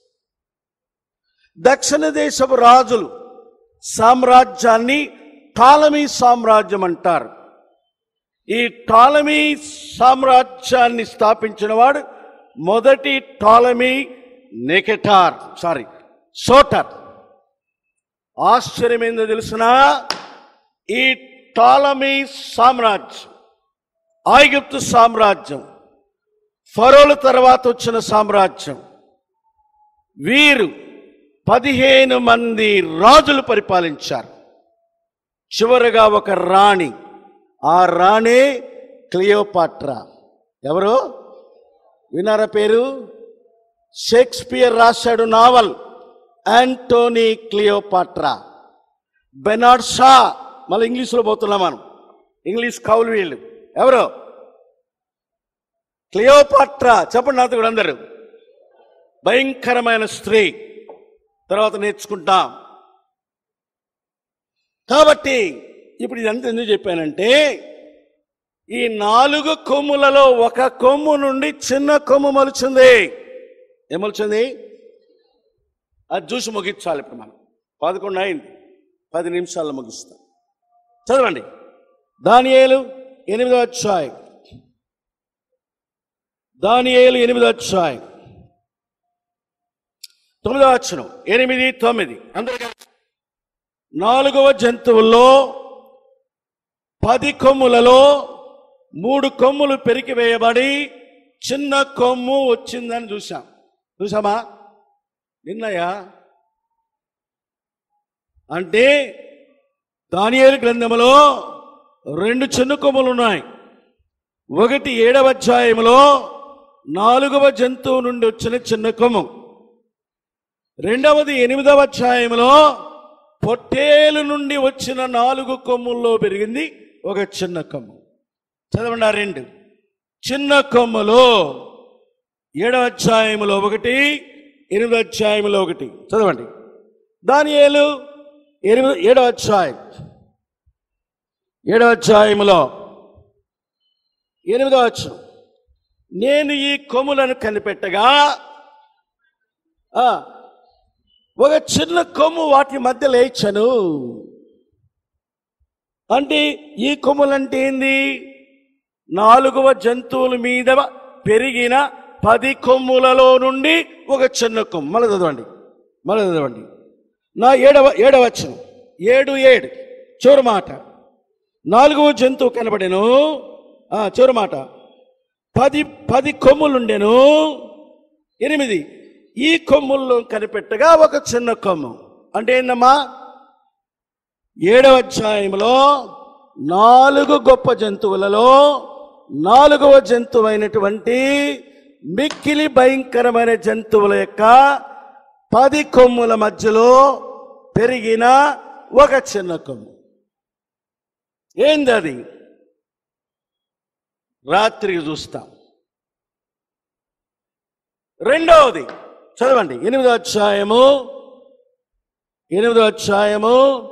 దక్షిణ దేశపు రాజులు సామ్రాజ్యాన్ని టాలమీ సామ్రాజ్యం అంటారు ఈ టాలమీ సామ్రాజ్యాన్ని స్థాపించిన వాడు మొదటి టాలమీ నెకెటార్ సారీ సోటర్ ఆశ్చర్యం ఏందో తెలుసిన ఈ టాలమీ సామ్రాజ్యం ఐగుప్తు సామ్రాజ్యం ఫరోల తర్వాత వచ్చిన సామ్రాజ్యం వీరు పదిహేను మంది రాజులు పరిపాలించారు చివరగా ఒక రాణి ఆ రాణే క్లియోపాట్రా ఎవరు వినారా పేరు షేక్స్పియర్ రాశాడు novel Antony Cleopatra Bernard Shaw మళ్ళీ ఇంగ్లీష్లో పోతున్నాం మనం ఇంగ్లీష్ కౌలు వీళ్ళు ఎవరు క్లియోపాట్రా చెప్పండి నాతో కూడా అందరూ భయంకరమైన స్త్రీ తర్వాత నేర్చుకుంటాం కాబట్టి ఇప్పుడు ఇదంతా ఎందుకు చెప్పానంటే ఈ నాలుగు కొమ్ములలో ఒక కొమ్ము నుండి చిన్న కొమ్ము మొలిచింది ఏమొలిచింది అది చూసి ముగించాలి ఇప్పుడు మనం పదకొండు అయింది పది నిమిషాల్లో ముగిస్తాం చదవండి దానియేలు ఎనిమిదో అధ్యాయం దానియేలు ఎనిమిదో అధ్యాయం తొమ్మిదో వచ్చును ఎనిమిది తొమ్మిది అందరూ కలిసి. నాలుగవ జంతువుల్లో పది కొమ్ములలో మూడు కొమ్ములు పెరికి వేయబడి చిన్న కొమ్ము వచ్చిందని చూసాం చూసామా నిన్నయ్యా అంటే దానియేలు గ్రంథములో రెండు చిన్న కొమ్ములు ఉన్నాయి ఒకటి ఏడవ అధ్యాయంలో నాలుగవ జంతువు నుండి వచ్చిన చిన్న కొమ్ము రెండవది ఎనిమిదవ అధ్యాయంలో పొట్టేలు నుండి వచ్చిన నాలుగు కొమ్ముల్లో పెరిగింది ఒక చిన్న కొమ్ము చదవండి ఆ రెండు చిన్న కొమ్ములో ఏడవ అధ్యాయములో ఒకటి ఎనిమిదో అధ్యాయములో ఒకటి చదవండి దానియేలు ఎనిమిది ఏడవ అధ్యాయం ఏడవ అధ్యాయములో ఎనిమిదవ అధ్యాయం నేను ఈ కొమ్ములను కనిపెట్టగా ఆ, ఒక చిన్న కొమ్ము వాటి మధ్య లేచను అంటే ఈ కొమ్ములంటే ఏంది నాలుగవ జంతువుల మీద పెరిగిన పది కొమ్ములలో నుండి ఒక చిన్న కొమ్ము మళ్ళీ చదవండి మళ్ళీ చదవండి నా ఏడవ ఏడవ వచ్చను ఏడు ఏడు చివరి మాట నాలుగవ జంతువు కనబడెను ఆ, చివరి మాట పది పది కొమ్ములుండెను ఎనిమిది ఈ కొమ్ముల్లో కనిపెట్టగా ఒక చిన్న కొమ్ము అంటే ఏందమ్మా ఏడవ అధ్యాయంలో నాలుగు గొప్ప జంతువులలో నాలుగవ జంతువు అయినటువంటి మిక్కిలి భయంకరమైన జంతువుల యొక్క పది కొమ్ముల మధ్యలో పెరిగిన ఒక చిన్న కొమ్ము ఏంది అది రాత్రికి చూస్తాం రెండవది చదవండి ఎనిమిదో అధ్యాయము ఎనిమిదో అధ్యాయము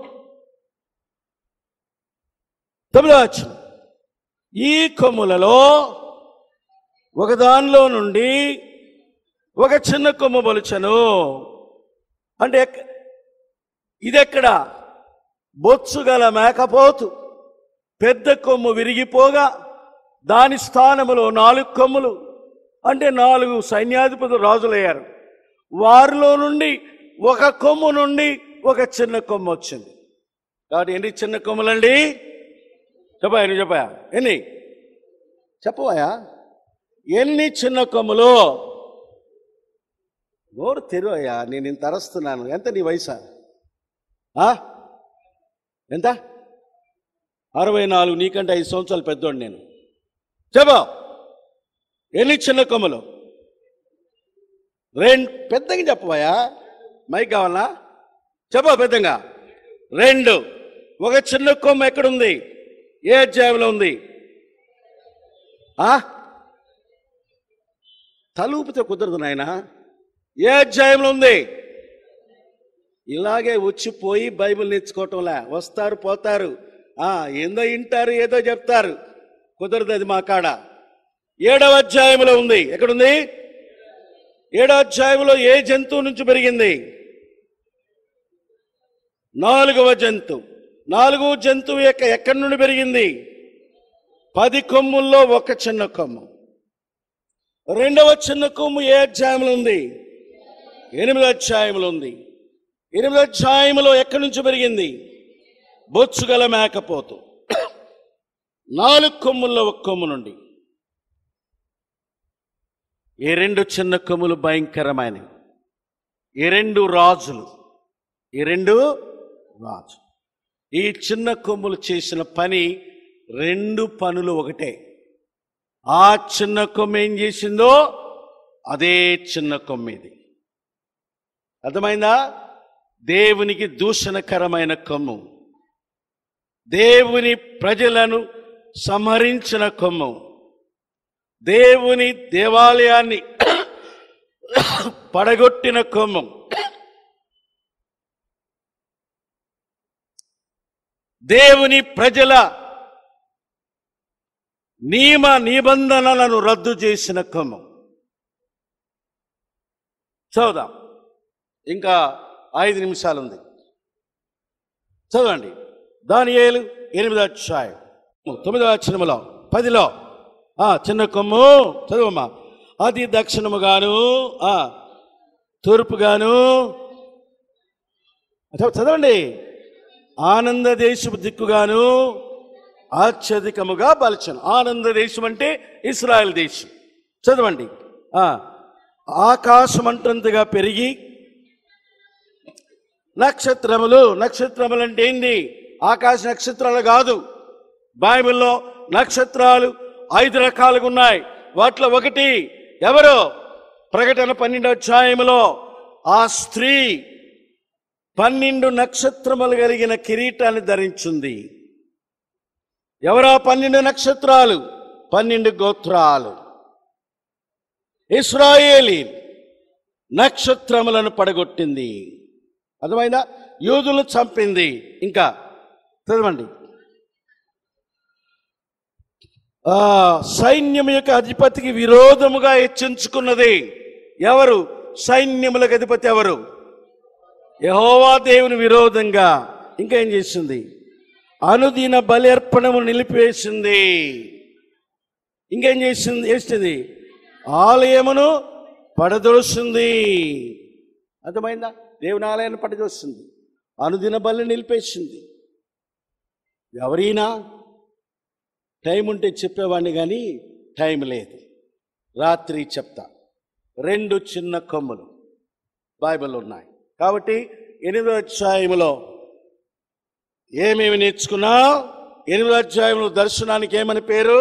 తొమ్మిదో అధ్యాయం ఈ కొమ్ములలో ఒకదానిలో నుండి ఒక చిన్న కొమ్ము బొలుచను అంటే ఎక్క- ఇదెక్కడ బొత్సు గల మేకపోతు పెద్ద కొమ్ము విరిగిపోగా దాని స్థానములో నాలుగు కొమ్ములు అంటే నాలుగు సైన్యాధిపతులు రాజులయ్యారు వారిలో నుండి ఒక కొమ్ము నుండి ఒక చిన్న కొమ్ము వచ్చింది కాబట్టి ఎన్ని చిన్న కొమ్ములండి చెప్పా నువ్వు చెప్పా ఎన్ని చెప్పవా ఎన్ని చిన్న కొమ్ములు నోరు తెరువయ్యా నేను ఇంత అరస్తున్నాను ఎంత నీ వయసా ఆ? ఎంత అరవై నాలుగు నీకంటే ఐదు సంవత్సరాలు పెద్దోడు నేను చెప్పు ఎన్ని చిన్న కొమ్మలు రెండు పెద్దగా చెప్పవయ్యా మైక్ కావాలా చెప్పు పెద్దగా రెండు ఒక చిన్న కొమ్మ ఎక్కడుంది ఏ అధ్యాయంలో ఉంది ఆ తలూపితే కుదరదు నాయన ఏ అధ్యాయంలో ఉంది ఇలాగే వచ్చిపోయి బైబిల్ నేర్చుకోవటంలే వస్తారు పోతారు ఆ ఏందో వింటారు ఏదో చెప్తారు కుదరదు అది మా కాడ ఏడవ అధ్యాయంలో ఉంది ఎక్కడుంది ఏడవ అధ్యాయంలో ఏ జంతువు నుంచి పెరిగింది నాలుగవ జంతువు నాలుగవ జంతువు యొక్క ఎక్కడి నుండి పెరిగింది పది కొమ్ముల్లో ఒక చిన్న కొమ్ము రెండవ చిన్న కొమ్ము ఏ అధ్యాయంలో ఉంది ఎనిమిదో అధ్యాయంలో ఉంది ఎనిమిదో అధ్యాయంలో ఎక్కడి నుంచి పెరిగింది బొచ్చు గల మేకపోతు నాలుగు కొమ్ముల్లో ఒక కొమ్ము నుండి ఈ రెండు చిన్న కొమ్ములు భయంకరమైనవి ఈ రెండు రాజులు ఈ రెండు రాజు ఈ చిన్న కొమ్ములు చేసిన పని రెండు పనులు ఒకటే ఆ చిన్న కొమ్ము ఏం చేసిందో అదే చిన్న కొమ్ము ఇది అర్థమైందా దేవునికి దూషణకరమైన కొమ్ము దేవుని ప్రజలను సంహరించిన కొమ్ము దేవుని దేవాలయాన్ని పడగొట్టిన కొమ్ము దేవుని ప్రజల నియమ నిబంధనలను రద్దు చేసిన కొమ్ము చదువుదాం ఇంకా ఐదు నిమిషాలు ఉంది చదవండి దానియేలు ఎనిమిదో అధ్యాయం తొమ్మిదో అక్షరములో పదిలో ఆ చిన్న కొమ్ము చదువమ్మా అది దక్షిణముగాను ఆ తూర్పుగాను చదవ- చదవండి ఆనంద దేశపు దిక్కుగాను అత్యధికముగా బలచను ఆనంద దేశం అంటే ఇస్రాయల్ దేశం చదవండి ఆ ఆకాశమంతంతగా పెరిగి నక్షత్రములు నక్షత్రములు అంటే ఏంది ఆకాశ నక్షత్రాలు కాదు బైబిల్లో నక్షత్రాలు ఐదు రకాలుగా ఉన్నాయి వాటిలో ఒకటి ఎవరు ప్రకటన పన్నెండో అధ్యాయములో ఆ స్త్రీ పన్నెండు నక్షత్రములు కలిగిన కిరీటాన్ని ధరించింది ఎవరా పన్నెండు నక్షత్రాలు పన్నెండు గోత్రాలు ఇస్రాయేలీ నక్షత్రములను పడగొట్టింది అర్థమైందా యూదులు చంపింది ఇంకా చదవండి ఆ సైన్యం యొక్క అధిపతికి విరోధముగా హెచ్చించుకున్నది ఎవరు సైన్యములకు అధిపతి ఎవరు యహోవా దేవుని విరోధంగా ఇంకా ఏం చేసింది అనుదిన బలి అర్పణము నిలిపివేసింది ఇంకేం చేసింది చేసింది ఆలయమును పడదోస్తుంది అర్థమైందా దేవుని ఆలయాన్ని పడదోస్తుంది అనుదిన బలి నిలిపేసింది ఎవరైనా టైం ఉంటే చెప్పేవాడిని కానీ టైం లేదు రాత్రి చెప్తా రెండు చిన్న కొమ్ములు బైబిల్ ఉన్నాయి కాబట్టి ఎనిమిదో అధ్యాయములో ఏమేమి నేర్చుకున్నా ఎనిమిదో అధ్యాయంలో దర్శనానికి ఏమని పేరు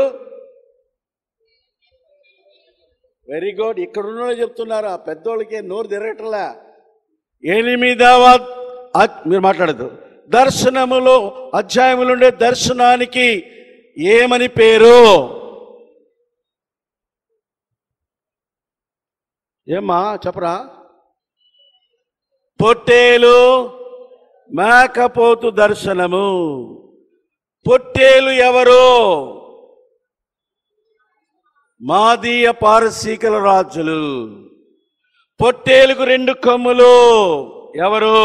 వెరీ గుడ్ ఇక్కడ ఉన్న చెప్తున్నారు ఆ పెద్దోళ్ళకి నోరు తిరగట్లా ఎనిమిదవ అద్- మీరు మాట్లాడదు దర్శనములో అధ్యాయములు ఉండే దర్శనానికి ఏమని పేరు ఏమ్మా చెప్పరా పొట్టేలు మేకపోతు దర్శనము పొట్టేలు ఎవరు మాదీయ పారసీకల రాజులు పొట్టేలుకు రెండు కొమ్ములు ఎవరు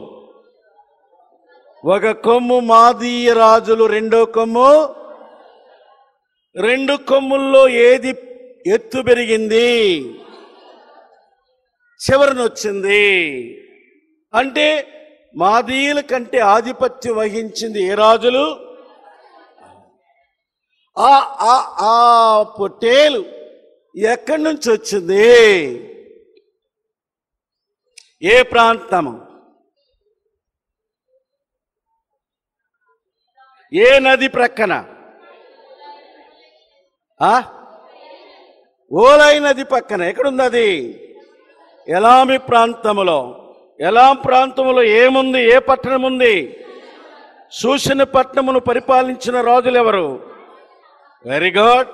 ఒక కొమ్ము మాదీయ రాజులు రెండో కొమ్ము రెండు కొమ్ముల్లో ఏది ఎత్తు పెరిగింది చివరనొచ్చింది అంటే మాదీయుల కంటే ఆధిపత్యం వహించింది ఏ రాజులు ఆ ఆ ఆ పొట్టేలు ఎక్కడి నుంచి వచ్చింది ఏ ప్రాంతము ఏ నది ప్రక్కన ఆ ఓలై నది పక్కన ఎక్కడుంది అది ఎలామి ప్రాంతములో ఎలాం ప్రాంతములో ఏముంది ఏ పట్టణం ఉంది సూచన పట్టణమును పరిపాలించిన రాజులు ఎవరు వెరీ గుడ్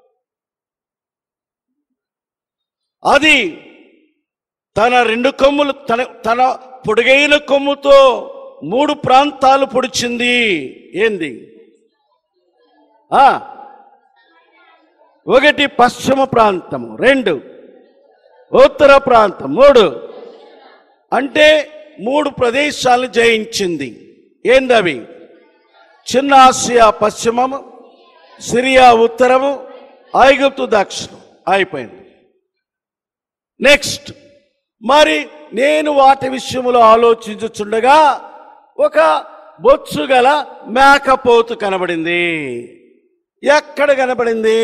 అది తన రెండు కొమ్ములు తన తన పొడుగైన కొమ్ముతో మూడు ప్రాంతాలు పొడిచింది ఏంది ఆ ఒకటి పశ్చిమ ప్రాంతము రెండు ఉత్తర ప్రాంతం మూడు అంటే మూడు ప్రదేశాలను జయించింది ఏందవి చిన్న ఆసియా పశ్చిమము సిరియా ఉత్తరము ఐగుప్తు దక్షిణం అయిపోయింది నెక్స్ట్ మరి నేను వాటి విషయంలో ఆలోచించుచుండగా ఒక బొత్సు గల మేకపోతు కనబడింది ఎక్కడ కనబడింది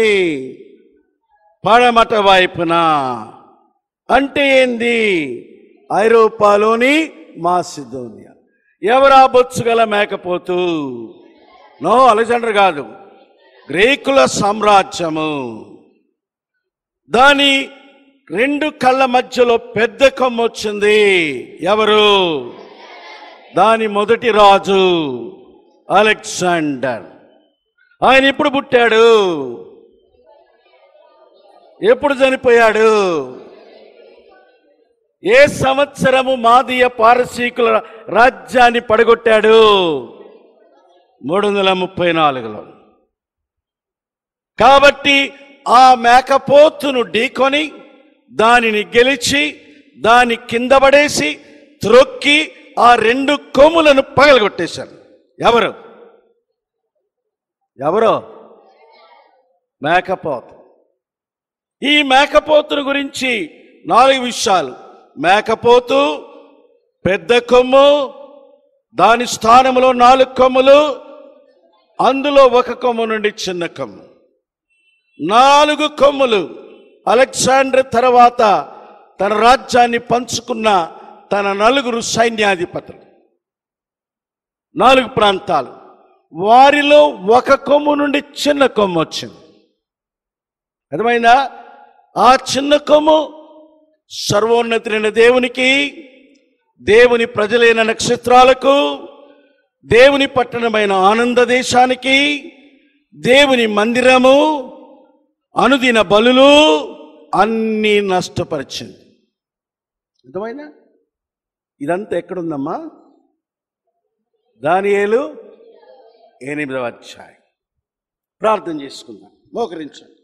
పడమట వైపున అంటే ఏంది ఐరోపాలోని మాసిదోనియా ఎవరా బొత్సు గల మేకపోతు నో అలెగ్జాండర్ కాదు గ్రీకుల సామ్రాజ్యము దాని రెండు కళ్ళ మధ్యలో పెద్ద కొమ్మ వచ్చింది ఎవరు దాని మొదటి రాజు అలెగ్జాండర్ ఆయన ఎప్పుడు పుట్టాడు ఎప్పుడు చనిపోయాడు ఏ సంవత్సరము మాదీయ పారసీకుల రాజ్యాన్ని పడగొట్టాడు మూడు వందల ముప్పై నాలుగులో కాబట్టి ఆ మేకపోతును ఢీకొని దానిని గెలిచి దాని కింద పడేసి త్రొక్కి ఆ రెండు కొమ్ములను పగలగొట్టేశారు ఎవరు ఎవరు మేకపోతు ఈ మేకపోతును గురించి నాలుగు విషయాలు మేకపోతు పెద్ద కొమ్ము దాని స్థానంలో నాలుగు కొమ్ములు అందులో ఒక కొమ్ము నుండి చిన్న కొమ్ము నాలుగు కొమ్ములు అలెగ్జాండర్ తర్వాత తన రాజ్యాన్ని పంచుకున్న తన నలుగురు సైన్యాధిపతులు నాలుగు ప్రాంతాలు వారిలో ఒక కొమ్ము నుండి చిన్న కొమ్ము వచ్చింది అర్థమైందా ఆ చిన్న కొమ్ము సర్వోన్నతులైన దేవునికి దేవుని ప్రజలైన నక్షత్రాలకు దేవుని పట్టణమైన ఆనంద దేశానికి దేవుని మందిరము అనుదిన బలులు అన్నీ నష్టపరిచింది అర్థమైందా ఇదంతా ఎక్కడుందమ్మా దానియేలు ఎనిమిదవ అధ్యాయం ప్రార్థన చేసుకుందాం మోకరించండి